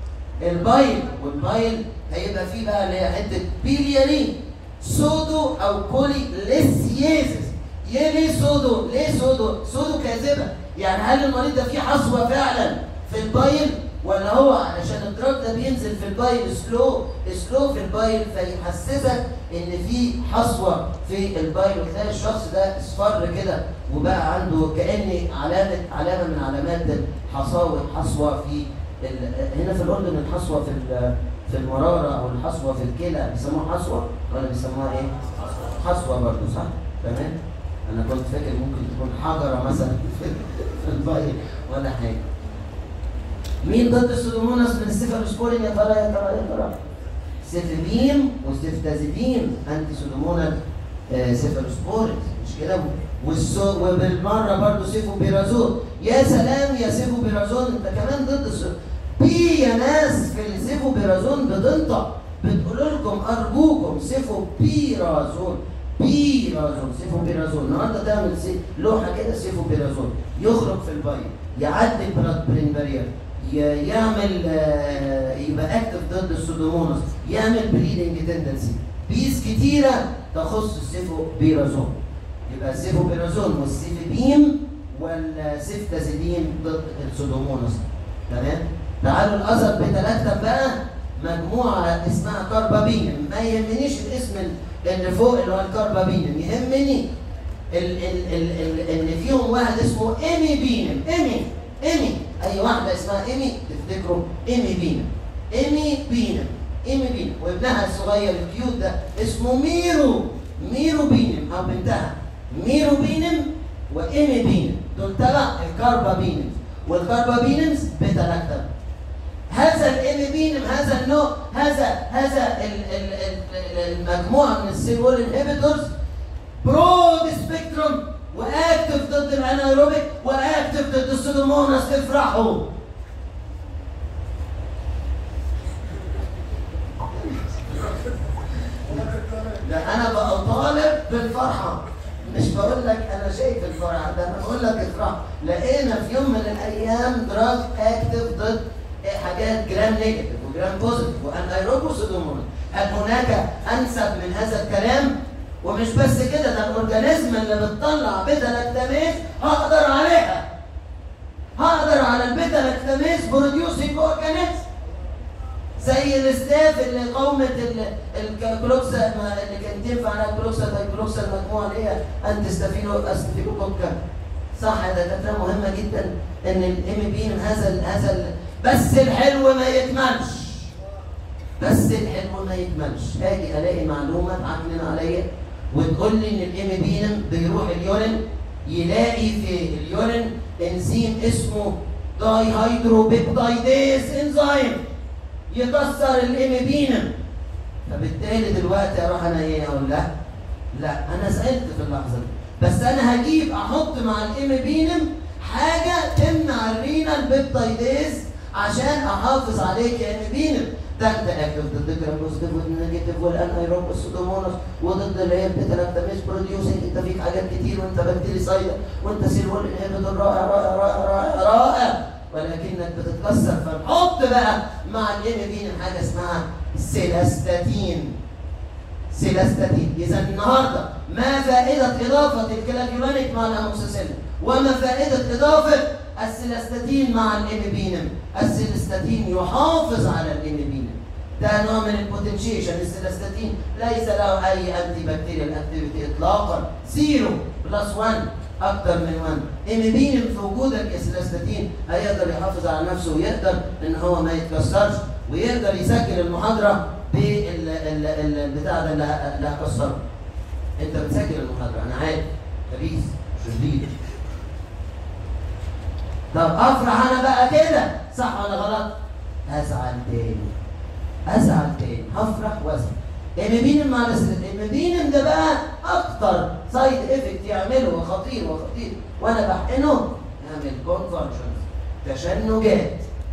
البايل والبايل هيبقى فيه بقى اللي هي حته بيليارين سودو او بولي ليسيازيس ليه ليه سودو؟ ليه سودو؟ سودو كاذبه، يعني هل المريض ده فيه حصوه فعلا في البايل ولا هو علشان الدراج ده بينزل في البايل سلو سلو في البايل فيحسسك ان في حصوه في البايل وتلاقي الشخص ده اصفر كده وبقى عنده كان علامه علامه من علامات حصاوه حصوه في ال- هنا في الاردن الحصوه في ال- في المراره او الحصوه في الكلى بيسموها حصوه ولا بيسموها ايه؟ حصوه برضه صح؟ تمام؟ انا كنت فاكر ممكن تكون حجره مثلا في في البايل ولا حاجه مين ضد السودوموناس من السيفالوسبورين يا ترى يا ترى يا ترى سيفيبيم وسيفتازيبيم انتي سودومونال آه، سيفالوسبورين مش كده والسو وبالمره برضه سيفوبيرازون يا سلام يا سيفوبيرازون انت كمان ضد السو في يا ناس في السيفوبيرازون بتنطق بتقول لكم ارجوكم سيفوبيرازون بيرازون سيفوبيرازون النهارده تعمل سي... لوحه كده سيفوبيرازون يخرج في البايل يعدي البلاد برين بارير ي- يعمل آه، يبقى اكتف ضد السودوموناس يعمل بليدنج تندنسي بيس كتيره تخص السيفوبيرازون يبقى السيفوبيرازون والسيفيبيم والسيفتازيدين ضد السودوموناس تمام تعالوا الاثر بتلاتة بقى مجموعه اسمها كاربابين ما يهمنيش الاسم اللي فوق اللي هو الكاربابين يهمني ال ال ال ال ان فيهم واحد اسمه ايمي بينم ايمي ايمي اي واحده اسمها ايمي تفتكروا ايمي بينم ايمي بينم ايمي بينم وابنها الصغير الكيوت ده اسمه ميرو ميرو بينم او بنتها ميرو بينم وايمي بينم دول تبع الكاربابينمز والكاربابينمز بتلاكتم هذا الاميبينم هذا النوع هذا هذا ال- ال- ال- المجموعه من السيل وول انهبيتورز برود سبيكتروم واكتف ضد الانايروبيك واكتف ضد السودوموناس افرحوا ده انا بقى طالب بالفرحه مش بقول لك انا شايف الفرحه ده انا بقول لك افرح لقينا في يوم من الايام دراج اكتف ضد حاجات جرام نيجاتيف وجرام بوزيتيف وانايروب وسودوموناس هل هناك انسب من هذا الكلام؟ ومش بس كده ده الاورجانيزم اللي بتطلع بيتا لاكتاميز هقدر عليها هقدر على البيتا لاكتاميز بروديوسنج اورجانيزم زي الاستاف اللي قومة ال- الكلوكسا ما- اللي كانت تنفع على الكلوكسا الكلوكسا المجموعة اللي هي انتي ستافيلو استافيلوكوكا صح يا دكاترة مهمة جدا ان الام بي من هذا ال هذا ال بس الحلو ما يكملش بس الحلو ما يكملش اجي الاقي معلومه تعكنن عليا وتقول لي ان الام بينم بيروح اليورين يلاقي في اليورين انزيم اسمه داي هيدروبيبتايديز انزيم يكسر الام بينم فبالتالي دلوقتي اروح انا ايه اقول لا لا انا سالت في اللحظه دي بس انا هجيب احط مع الام بينم حاجه تمنع الرينال بيبتايديز عشان احافظ عليك يا ام بينم ده انت اكتف ضد الجرام بوزيتيف والنيجاتيف والانايروب والسودوموناس وضد اللي هي البيتالاكتاميز بروديوسنج انت فيك حاجات كتير وانت بكتيري سايدا وانت سيل وول انهبيتور رائع رائع رائع رائع رائع ولكنك بتتكسر فنحط بقى مع الام بينم حاجه اسمها سيلاستاتين سيلاستاتين اذا النهارده ما فائده اضافه الكلاكيولانيك مع الاموكسيسيلين وما فائده اضافه السيلاستاتين مع الاميبينم السيلاستاتين يحافظ على الاميبينم ده نوع من البوتنشيشن السيلاستاتين ليس له اي انتي بكتيريال اكتيفيتي اطلاقا زيرو بلس 1 اكتر من 1 اميبينم في وجودك يا سيلاستاتين هيقدر يحافظ على نفسه ويقدر ان هو ما يتكسرش ويقدر يسجل المحاضره بالبتاع ده اللي اللي هكسره انت بتسجل المحاضره انا عارف خبيث شديد طب افرح انا بقى كده صح ولا غلط؟ ازعل تاني ازعل تاني هفرح وازعل المبينم مع المبينم ده بقى اكتر سايد افكت يعمله وخطير وخطير وانا بحقنه يعمل كونفرجنز تشنجات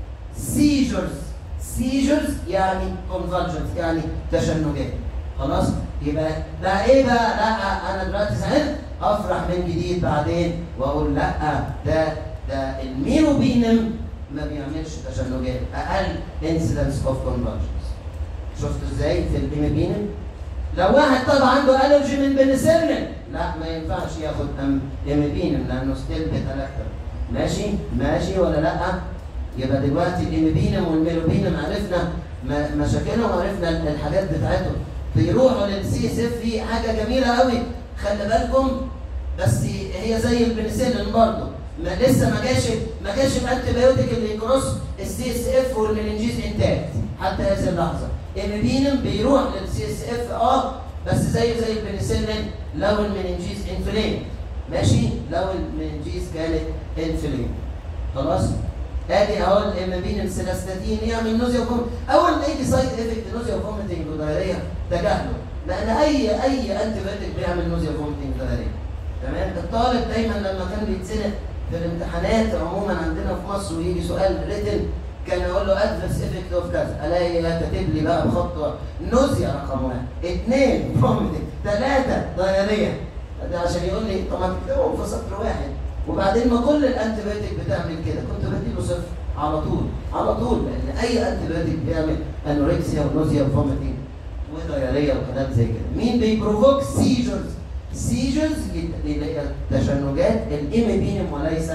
سيجرز سيجرز يعني كونفرجنز يعني تشنجات خلاص يبقى بقى ايه بقى لا انا دلوقتي زعلت افرح من جديد بعدين واقول لا ده ده الميروبينم ما بيعملش تشنجات اقل انسيدنس اوف كونفرجنز شفت ازاي في الاميبينم لو واحد طب عنده الرجي من بنسلين لا ما ينفعش ياخد اميبينم لانه ستيل بيتالاكتر ماشي ماشي ولا لا يبقى دلوقتي الاميبينم والميروبينم عرفنا م- مشاكلهم وعرفنا الحاجات بتاعتهم بيروحوا للسي اس اف في حاجه جميله قوي خلي بالكم بس هي زي البنسلين برضه ما لسه ما جاش ما جاش الانتي بايوتيك اللي يكروس السي اس اف والمننجيز انتاكت حتى هذه اللحظه اميبينم بيروح للسي اس اف اه بس زي زي البنسلين لو المننجيز انفلين ماشي لو المننجيز كانت انفلين خلاص ادي اهو الامامين السيلاستاتين يعمل نوزيا وفوم اول ما يجي سايد افكت نوزيا وفوميتنج ودايريا تجاهله لان اي اي انتي بايوتيك بيعمل نوزيا وفوميتنج ودايريا تمام الطالب دايما لما كان بيتسنق في الامتحانات عموما عندنا في مصر ويجي سؤال ريتن كان يقول له ادفرس افكت اوف كذا الاقي كاتب لي بقى بخط نوزيا رقم واحد اثنين فوميتنج ثلاثه دايريا ده عشان يقول لي طب ما تكتبهم في سطر واحد وبعدين ما كل الانتيبيوتيك بتعمل كده كنت بديله صفر على طول على طول لان اي انتيبيوتيك بيعمل انوركسيا ونوزيا وفوميتنج ودياريه وكلام زي كده مين بيبروفوك سيجرز سيجرز اللي هي تشنجات الاميبينم وليس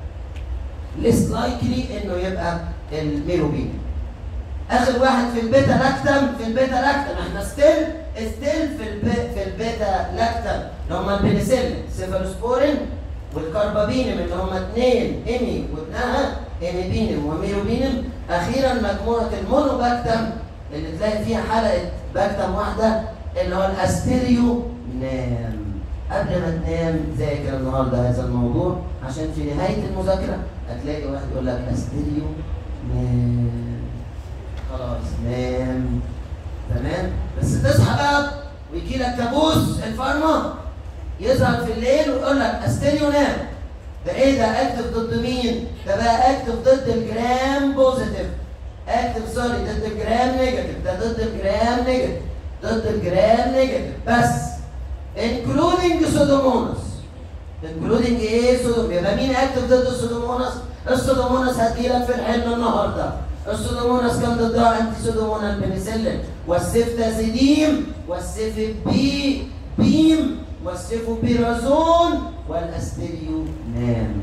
ليس لايكلي انه يبقى الميروبينم اخر واحد في البيتا لاكتم في البيتا لاكتم احنا ستيل ستيل في البي في البيتا لاكتم اللي هم البنسلين سيفالوسبورين والكربابينم اللي هم اثنين ايمي وابنها ايميبينم وميروبينم اخيرا مجموعه المونوباكتم اللي تلاقي فيها حلقه باكتم واحده اللي هو الاستيريو نام قبل ما تنام ذاكر النهارده هذا الموضوع عشان في نهايه المذاكره هتلاقي واحد يقول لك استيريو نام خلاص نام تمام بس تصحى بقى ويجي لك كابوس الفارما يظهر في الليل ويقول لك استيريو نام ده ايه ده اكتف ضد مين؟ ده بقى اكتف ضد الجرام بوزيتيف اكتف سوري ضد الجرام نيجاتيف ده ضد الجرام نيجاتيف ضد الجرام نيجاتيف بس انكلودنج سودوموناس انكلودنج ايه سودوم يبقى مين اكتف ضد السودوموناس؟ السودوموناس هتجيلك في الحلم النهارده السودوموناس كان ضدها انتي سودومونال بنسلين والسيفتازيديم والسيف بي بيم والسيفوبيرازون والاستيريو نام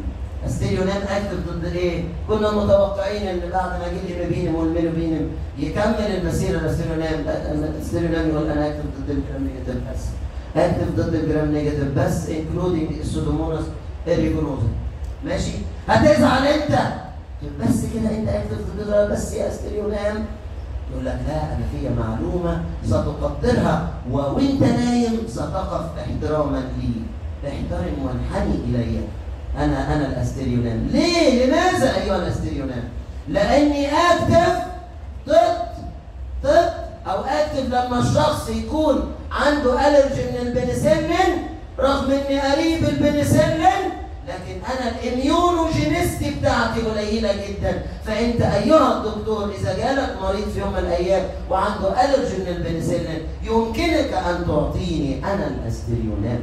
استيريونام اكتف ضد ايه؟ كنا متوقعين ان بعد ما جه الاميبينم والميلوبينم يكمل المسيره الاستيريونام الاستيريونام يقول انا اكتف ضد الجرام نيجاتيف بس اكتف ضد الجرام نيجاتيف بس انكلودنج السودوموناس اريجونوزا ماشي؟ هتزعل انت بس كده انت اكتف ضد بس يا استيريونام يقول لك لا انا فيا معلومه ستقدرها وانت نايم ستقف احتراما لي احترم وانحني الي انا انا الاستريونام ليه لماذا ايها الاستريونام لاني اكتف ضد ضد او اكتف لما الشخص يكون عنده الرجي من البنسلين رغم اني قريب البنسلين لكن انا الاميونوجينيستي بتاعتي قليله جدا فانت ايها الدكتور اذا جالك مريض في يوم من الايام وعنده الرجي من البنسلين يمكنك ان تعطيني انا الاستريونام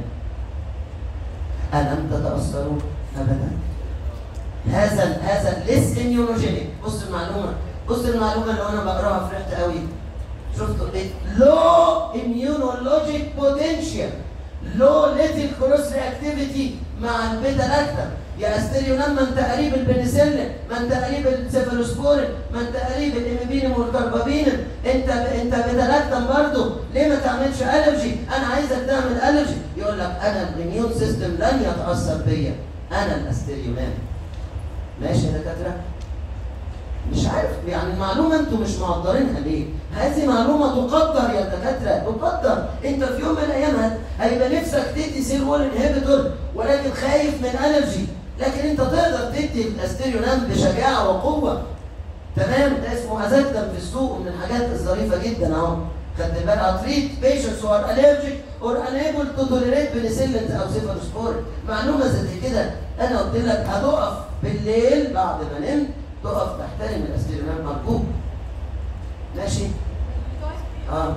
الم تتاثروا ابدا هذا هذا ليس اميونوجينيك بص المعلومه بص المعلومه اللي انا بقراها فرحت قوي شفتوا ايه لو اميونولوجيك بوتنشال لو ليتل كروس رياكتيفيتي مع البيتا لاكتا يا استريونام ما انت قريب البنسلين ما انت قريب السيفالوسبورين ما انت قريب الاميبينم والكربابينم انت انت بيتا لاكتم برضه ليه ما تعملش الرجي انا عايزك تعمل الرجي يقول لك انا الاميون سيستم لن يتاثر بيا انا الاستريونام ماشي يا دكاتره مش عارف يعني المعلومه انتوا مش مقدرينها ليه؟ هذه معلومه تقدر يا دكاتره تقدر انت في يوم من الايام هيبقى نفسك تدي سيل وول انهبيتور ولكن خايف من الرجي لكن انت تقدر تدي الاستيريونام بشجاعه وقوه تمام ده اسمه ازاكتم في السوق من الحاجات الظريفه جدا اهو خدت بالك اتريت بيشنتس who are allergic or unable to tolerate penicillin او cephalosporin معلومه زي كده انا قلت لك هتقف بالليل بعد ما نمت تقف تحترم الاستيريونام ارجوك ماشي اه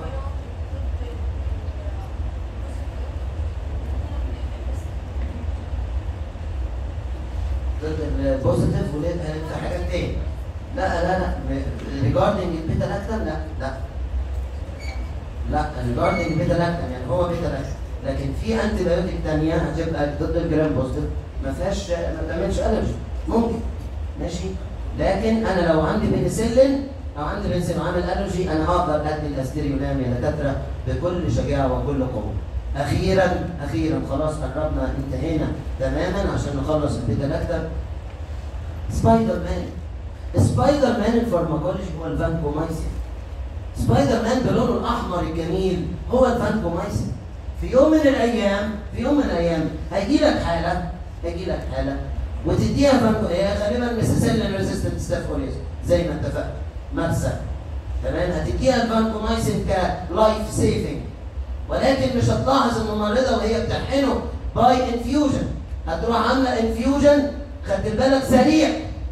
ضد البوزيتيف وليه في حاجات تاني لا لا لا ريجاردنج البيتا لاكتم لا لا لا ريجاردنج البيتا لاكتم يعني هو بيتا لاكتم لكن في انتي بايوتيك ثانيه هتبقى ضد الجرام بوزيتيف ما فيهاش ما بتعملش الرجي ممكن ماشي لكن انا لو عندي بنسلين او عندي بنسلين وعامل الرجي انا هقدر ادي الاستيريونام يا دكاتره بكل شجاعه وكل قوه اخيرا اخيرا خلاص قربنا انتهينا تماما عشان نخلص البيتا لاكتم سبايدر مان سبايدر مان الفارماكولوجي هو الفانكومايسين سبايدر مان بلونه الاحمر الجميل هو الفانكومايسين في يوم من الايام في يوم من الايام هيجي لك حاله هيجي لك حاله وتديها فانكو هي غالبا ميسيسيلين ريزيستنت ستافوريز زي ما اتفقنا مرسى تمام هتديها الفانكومايسين كلايف سيفنج ولكن مش هتلاحظ الممرضه وهي بتحقنه باي انفيوجن هتروح عامله انفيوجن خدت بالك سريع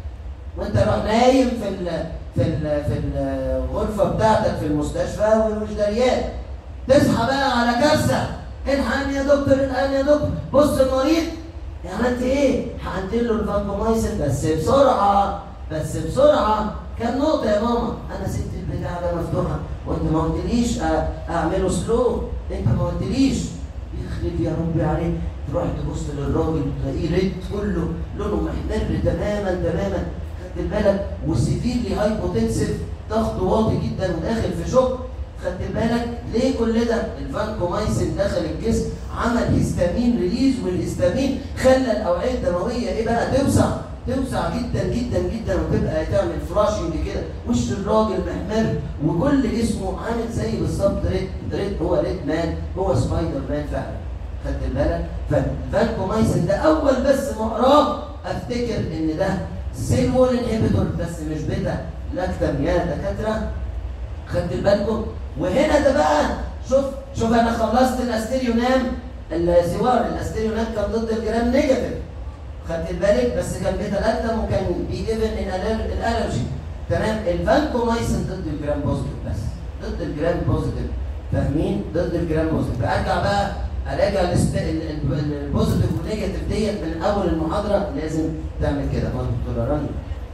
وانت روح نايم في ال في ال في الغرفه بتاعتك في المستشفى ومش دريان تصحى بقى على كارثه الحقني يا دكتور الحقني يا دكتور بص المريض عملت ايه؟ حقنت له الفانكومايسين بس بسرعه بس بسرعه كام نقطه يا ماما؟ انا سبت البتاع ده مفتوحه وانت ما قلتليش اعمله سلو انت ما قلتليش يخرب يا ربي عليك تروح تبص للراجل تلاقيه ريد كله لونه محمر تماما تماما خدت بالك وسيفيرلي هايبوتنسيف ضغط واطي جدا وداخل في شوك خدت بالك ليه كل ده الفانكومايسين دخل الجسم عمل هيستامين ريليز والهيستامين خلى الاوعيه الدمويه ايه بقى توسع توسع جدا جدا جدا وتبقى تعمل فراشنج كده وش الراجل محمر وكل جسمه عامل زي بالظبط ريد ريد هو ريد مان هو سبايدر مان فعلا خدت بالك فالفانكومايسين ده اول بس ما اقراه افتكر ان ده سيل وول انهبيتور بس مش بيتا لاكتم يا دكاتره خدت بالكم وهنا ده بقى شوف شوف انا خلصت الاستيريونام الزوار الاستيريونام كان ضد الجرام نيجاتيف خدت بالك بس كان بيتا لاكتم وكان بيجيفن ان الالرجي تمام الفانكومايسين ضد الجرام بوزيتيف بس ضد الجرام بوزيتيف فاهمين ضد الجرام بوزيتيف ارجع بقى اراجع البوزيتيف والنيجاتيف ديت من اول المحاضره لازم تعمل كده ما دكتوره رانيا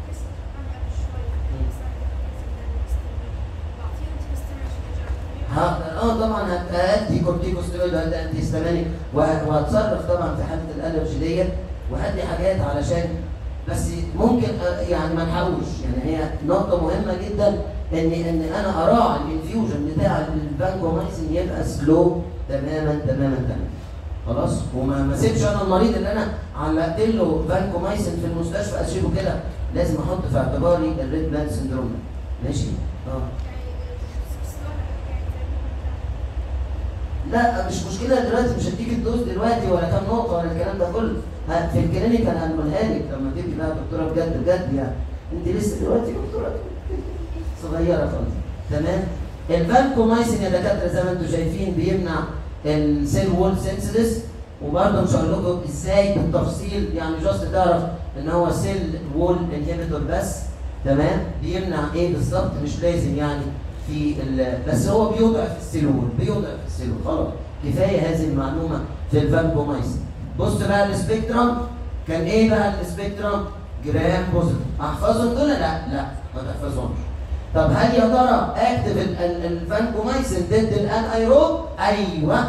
اه طبعا هتدي كورتيكوستيرويد وهتدي انتي هيستامينيك وهتصرف طبعا في حاله الالرجي ديت وهدي حاجات علشان بس ممكن آه، يعني ما نحاولش يعني هي نقطه مهمه جدا ان ان انا اراعي الانفيوجن بتاع الفانكومايسين يبقى سلو تماما تماما تماما خلاص وما ما اسيبش انا المريض اللي انا علقت له فانكومايسين في المستشفى اسيبه كده لازم احط في اعتباري الريد بلاد سندروم ماشي اه لا مش مشكله دلوقتي مش هديك الدوز دلوقتي ولا كام نقطه ولا الكلام ده كله ه- في الكلينيك انا هنقولها لك لما تبقي بقى دكتوره بجد بجد يعني انت لسه دلوقتي دكتوره صغيره خالص تمام الفانكومايسين يا دكاتره زي ما انتم شايفين بيمنع السيل وول سينسيس وبرضه مش هقول لكم ازاي بالتفصيل يعني جاست تعرف ان هو سيل وول انهبيتور بس تمام بيمنع ايه بالظبط مش لازم يعني في ال- بس هو بيوضع في السيل وول بيوضع في السيل وول خلاص كفايه هذه المعلومه في الفانكومايسين بص بقى السبيكترم كان ايه بقى السبيكترم جرام بوزيتيف احفظهم دول لا لا ما تحفظهمش طب هل يا ترى اكتف ال- ال- الفانكومايسين ضد الان ايروب ايوه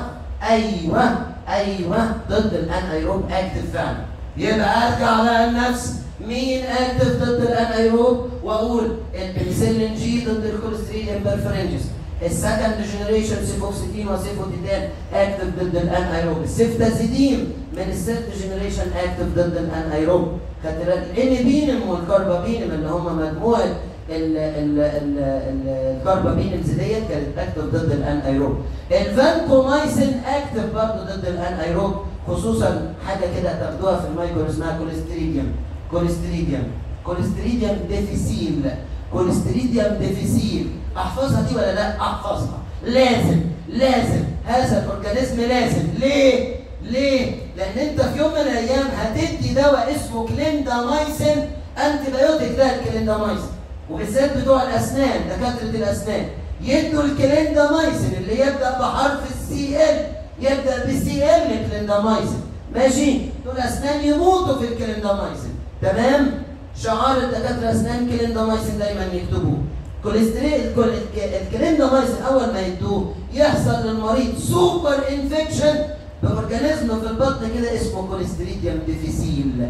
ايوه ايوه ضد الان ايروب اكتف فعلا يبقى ارجع بقى لنفسي مين اكتف ضد الان ايروب واقول البنسلين جي ضد الكوليستريديوم بيرفرنجس السكند جنريشن سيفوكسيتين وسيفوتيدان اكتف ضد الان ايروب السيفتازيديم من الثيرد جنريشن اكتف ضد الان ايروب خدت بالك الانبينم والكاربابينم اللي هم مجموعه ال- ال- ال- ال- الكاربابينمز ديت كانت اكتف ضد الان ايروب الفانكومايسين اكتف برضه ضد الان ايروب خصوصا حاجه كده تاخدوها في المايكرو اسمها كوليستريديوم كوليستريديوم كوليستريديوم ديفيسيل كوليستريديوم ديفيسيل احفظها دي ولا لا احفظها لازم لازم هذا الاورجانيزم لازم ليه ليه لان انت في يوم من الايام هتدي دواء اسمه كليندامايسين انتي بايوتيك ده الكليندامايسين وبالذات بتوع الاسنان دكاتره الاسنان يدوا الكليندامايسين اللي يبدا بحرف السي ال يبدا بالسي ال كليندامايسين ماشي دول اسنان يموتوا في الكليندامايسين تمام شعار الدكاتره اسنان كليندامايسين دايما يكتبوه كوليسترول الكل- الك- الكليندامايسين اول ما يدوه يحصل للمريض سوبر انفكشن باورجانيزم في البطن كده اسمه كوليستريديوم ديفيسيل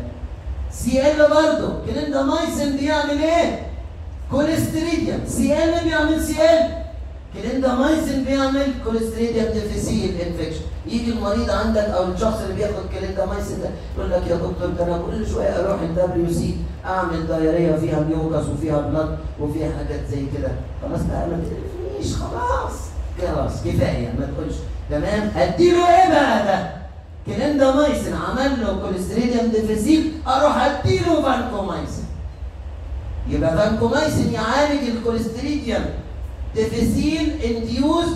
سي ال برضه كليندامايسين بيعمل ايه؟ كوليستريديوم سي ال بيعمل سي ال كليندامايسين بيعمل كوليستريديوم ديفيسيل انفكشن يجي المريض عندك او الشخص اللي بياخد كليندامايسين ده يقول لك يا دكتور ده انا كل شويه اروح الدبليو سي اعمل دايريه فيها ميوكس وفيها بلاد وفيها حاجات زي كده خلاص بقى ما تقرفنيش خلاص خلاص كفايه ما تقولش تمام اديله ايه بقى ده؟ كليندامايسين عمل له كوليستريديوم ديفيسيل اروح اديله فانكومايسين يبقى فانكومايسين يعالج الكوليستريديوم ديفيسيل انديوزد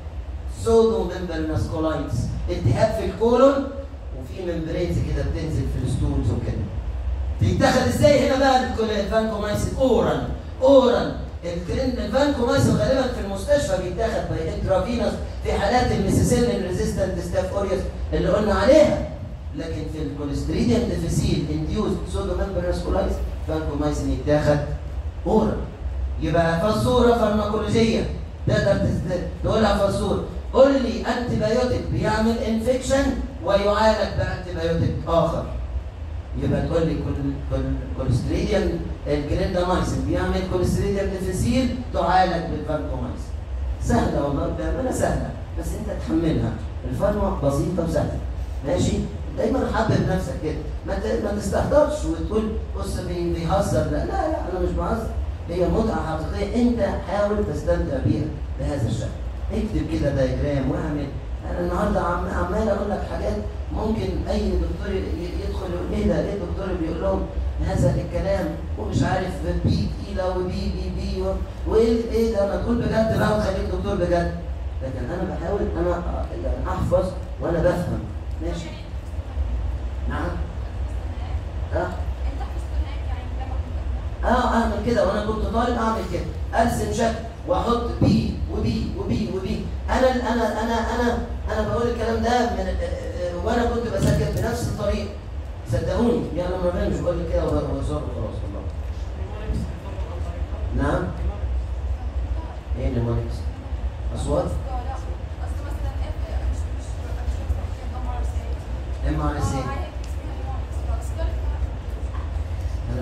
سودو ممبرنس كولايتس التهاب في الكولون وفي ممبرينز كده بتنزل في الستولز وكده بيتاخد ازاي هنا بقى الكول- الفانكومايسين اورال اورال الكرين- الفانكومايسين غالبا في المستشفى بيتاخد باي انترافينوس في حالات الميسيسيلين ريزيستنت ستاف اوريوس اللي قلنا عليها لكن في الكوليستريديوم ديفيسيل انديوزد سودو ممبرنس كولايتس فانكومايسين يتاخد اورال يبقى فزوره فارماكولوجيه تقدر تست- تقولها فزوره قول لي انتي بايوتيك بيعمل انفكشن ويعالج بانتي بايوتيك اخر يبقى تقول لي كل كل كوليستريديوم الكليندامايسين بيعمل كوليستريديوم ديفيسيل تعالج بالفانكومايسين سهله والله بامانه سهله بس انت تحملها الفارما بسيطه وسهله ماشي دايما حبب نفسك كده ما ت- ما تستهترش وتقول بص بي- بيهزر لا لا لا انا مش بهزر هي متعه حقيقيه انت حاول تستمتع بيها بهذا الشكل اكتب كده دايجرام واعمل انا النهارده عم عمال اقول لك حاجات ممكن اي دكتور ي- يدخل يقول ايه ده ايه الدكتور بيقول لهم هذا الكلام ومش عارف بي تقيله وبي بي بي و- وايه ايه ده ما تقول بجد بقى وخليك دكتور بجد لكن انا بحاول انا أ- يعني احفظ وانا بفهم ماشي نعم اه اه اعمل كده وانا كنت طالب اعمل كده ارسم شكل واحط بي وبي وبي وبي انا انا انا انا انا بقول الكلام ده من آه، آه، وانا كنت بذاكر بنفس الطريقه صدقوني يعني لما ربنا مش بقول لك كده وهزار وخلاص والله نعم ايه النمونكس اصوات ام ار اس اي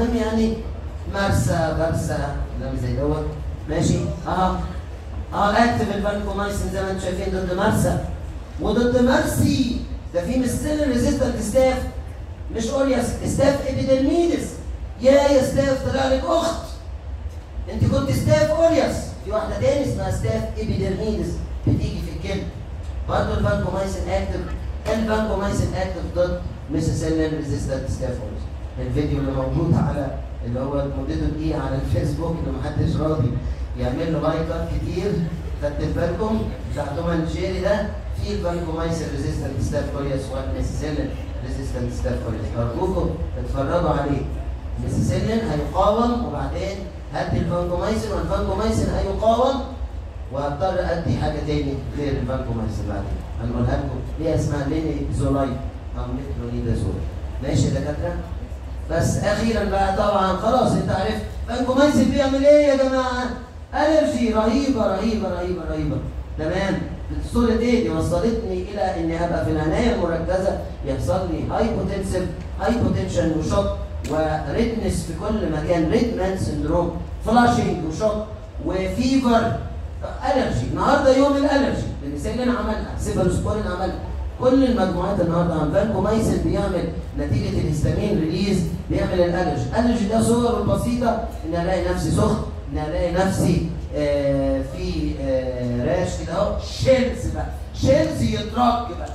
قدام يعني مرسى برسى كلام زي دوت ماشي اه اه اكتف الفانكومايسين زي ما انتم شايفين ضد مرسى وضد مرسي ده في مستل ريزيستنت ستاف مش اورياس ستاف ابيدرميدس يا يا ستاف طلع لك اخت انت كنت ستاف اورياس في واحده تاني اسمها ستاف ابيدرميدس بتيجي في الكلب برضه الفانكومايسين اكتف الفانكومايسين اكتف ضد ميسيسيلين ريزيستنت ستاف اورياس الفيديو اللي موجود على اللي هو مدته دقيقه على الفيسبوك اللي محدش راضي يعمل له لايكات كتير خدت بالكم بتاع توم اند جيري ده في الفانكومايسين ريزيستنت ستاف اورياس والميسيسيلين ريزيستنت ستاف اورياس ارجوكم اتفرجوا عليه ميسيسيلين هيقاوم وبعدين هدي الفانكومايسين والفانكومايسين هيقاوم وهضطر ادي حاجه تاني غير الفانكومايسين بعدين هنقولها لكم هي اسمها لينيزولايت او مترونيدازول ماشي يا دكاتره بس اخيرا بقى طبعا خلاص انت عرفت فانكومايسين بيعمل ايه يا جماعه؟ الرجي رهيبه رهيبه رهيبه رهيبه تمام الصورة دي, دي وصلتني الى اني ابقى في العنايه المركزه يحصل لي هايبوتنسيف هايبوتنشن وشوك وريدنس في كل مكان ريدمان سندروم فلاشنج وشوك وفيفر الرجي النهارده يوم الالرجي بنسلين عملها سيفروسبورين عملها كل المجموعات النهارده عن فانكومايسين بيعمل نتيجه الهستامين ريليز بيعمل الالرجي الالرجي ده صور بسيطه ان الاقي نفسي سخن ان الاقي نفسي آه في آه راش كده اهو شيلز بقى شيلز يترك بقى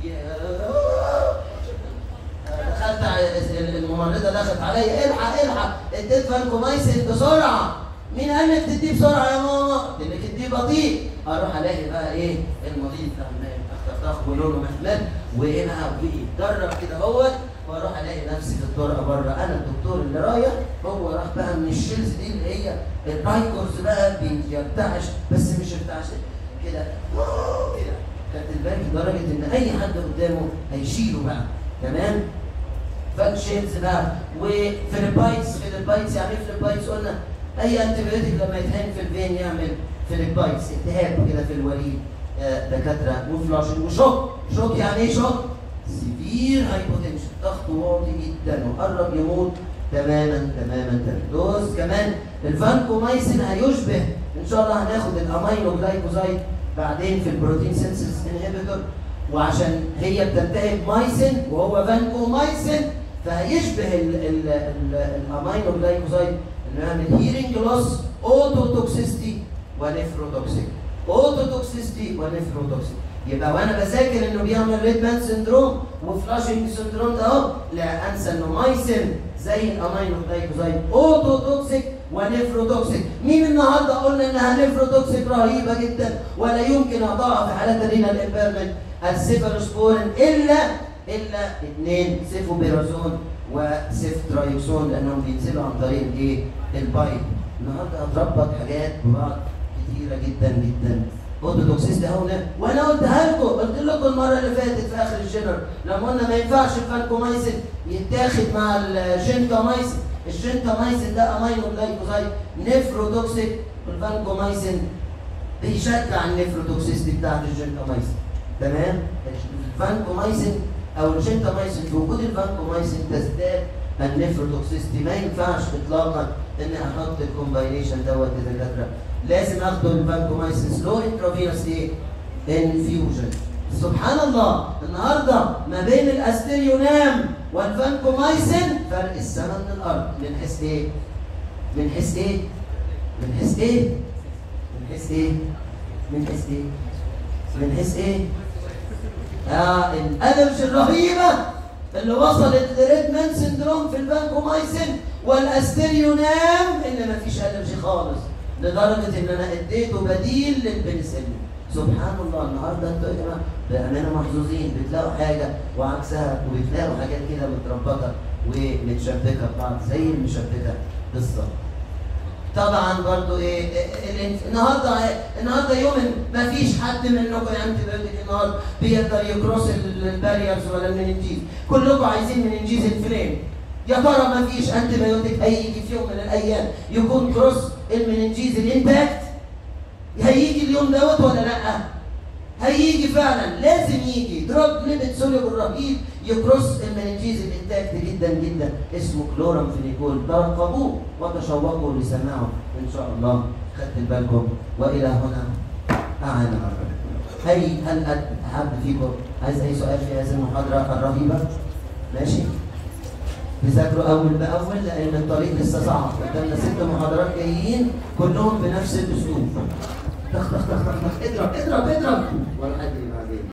دخلت الممرضه دخلت عليا الحق الحق اديت فانكومايسين بسرعه مين قال لك تديه بسرعه يا ماما؟ قلت لك اديه بطيء اروح الاقي بقى ايه المريض اخ ولونه محمر وايه بقى ويتدرب كده اهوت واروح الاقي نفسي في الطرقه بره انا الدكتور اللي رايح هو راح بقى من الشيلز دي اللي هي الرايكورز بقى بيرتعش بس مش يرتعش كده كده كانت الباقي لدرجه ان اي حد قدامه هيشيله بقى تمام فالشيلز بقى وفيليبايتس فيليبايتس يعني ايه فيليبايتس قلنا اي انتيبيوتيك لما يتهان في الفين يعمل فيليبايتس التهاب كده في الوريد دكاتره وفلاش وشوك شوك يعني ايه شوك؟ سيفير هايبوتنشن ضغط واطي جدا وقرب يموت تماما تماما تماما دوز كمان الفانكومايسين هيشبه ان شاء الله هناخد الامينو جلايكوزايد بعدين في البروتين سينسيس انهبيتور وعشان هي بتنتهي بمايسين وهو فانكومايسين فهيشبه الامينو جلايكوزايد انه يعمل هيرنج لوس اوتو توكسيستي ونفروتوكسيك اوتو توكسيستي ونفروتوكسيك يبقى وانا بذاكر انه بيعمل ريد مان سندروم وفلاشنج سندروم ده اهو لا انسى انه مايسن زي الامينو جلايكوزايد اوتو توكسيك ونفروتوكسيك مين النهارده قلنا انها نفروتوكسيك رهيبه جدا ولا يمكن اضاعها في حالات الرينال امبيرمنت السيفالوسبورين الا الا اثنين سيفوبيرازون وسيفترايوكسون لانهم بينزلوا عن طريق الايه؟ البايب النهارده هتربط حاجات ببعض كتيره جدا جدا اوتودوكسيس ده هنا وانا قلتها لكم قلت لكم المره اللي فاتت في اخر الجنر لما قلنا ما ينفعش الفانكومايسين يتاخد مع الجنتامايسين الجنتامايسين ده امينو جلايكوزايد نفروتوكسيك والفانكومايسين بيشجع النفروتوكسيستي بتاعت الجنتامايسين تمام الفانكومايسين او الجنتامايسين في وجود الفانكومايسين تزداد النفروتوكسيستي ما ينفعش اطلاقا ان احط الكومباينيشن دوت يا دكاتره لازم اخده الفانكومايسين سلو انترافينوس ايه؟ انفيوجن سبحان الله النهارده ما بين الاستريونام والفانكومايسين فرق السماء من الارض من حيث ايه؟ من حيث ايه؟ من حيث ايه؟ من حيث ايه؟ من حيث ايه؟ من حيث ايه؟ آه الالرجي الرهيبه اللي وصلت لريدمان سندروم في الفانكومايسين والاستريونام اللي ما فيش الرجي خالص لدرجه ان انا اديته بديل للبنسلين سبحان الله النهارده انتوا يا جماعه بامانه محظوظين بتلاقوا حاجه وعكسها وبتلاقوا حاجات كده متربطه ومتشبكه ببعض زي المشبكه بالظبط. طبعا برضو ايه الانف... النهارده النهارده يوم ما فيش حد منكم انتي بايوتيك النهارده بيقدر يكروس الباريرز ولا المننجيز كلكم عايزين مننجيز الفلاني يا ترى ما فيش انتي بايوتيك هيجي في يوم من الايام يكون كروس المننجيز الامباكت هيجي اليوم دوت ولا لا؟ هيجي فعلا لازم يجي دراج ليبيد سوليبل رهيب يكروس المننجيز الانتاكت جدا جدا اسمه كلورام فينيكول ترقبوه وتشوقوا لسماعه ان شاء الله خدت بالكم والى هنا اعانا ربنا اي هل أد- حد فيكم عايز اي سؤال في هذه المحاضره الرهيبه ماشي تذاكروا اول باول لان الطريق لسه صعب قدامنا ست محاضرات جايين كلهم بنفس الاسلوب تخ تخ تخ تخ تخ اضرب اضرب اضرب ولا حد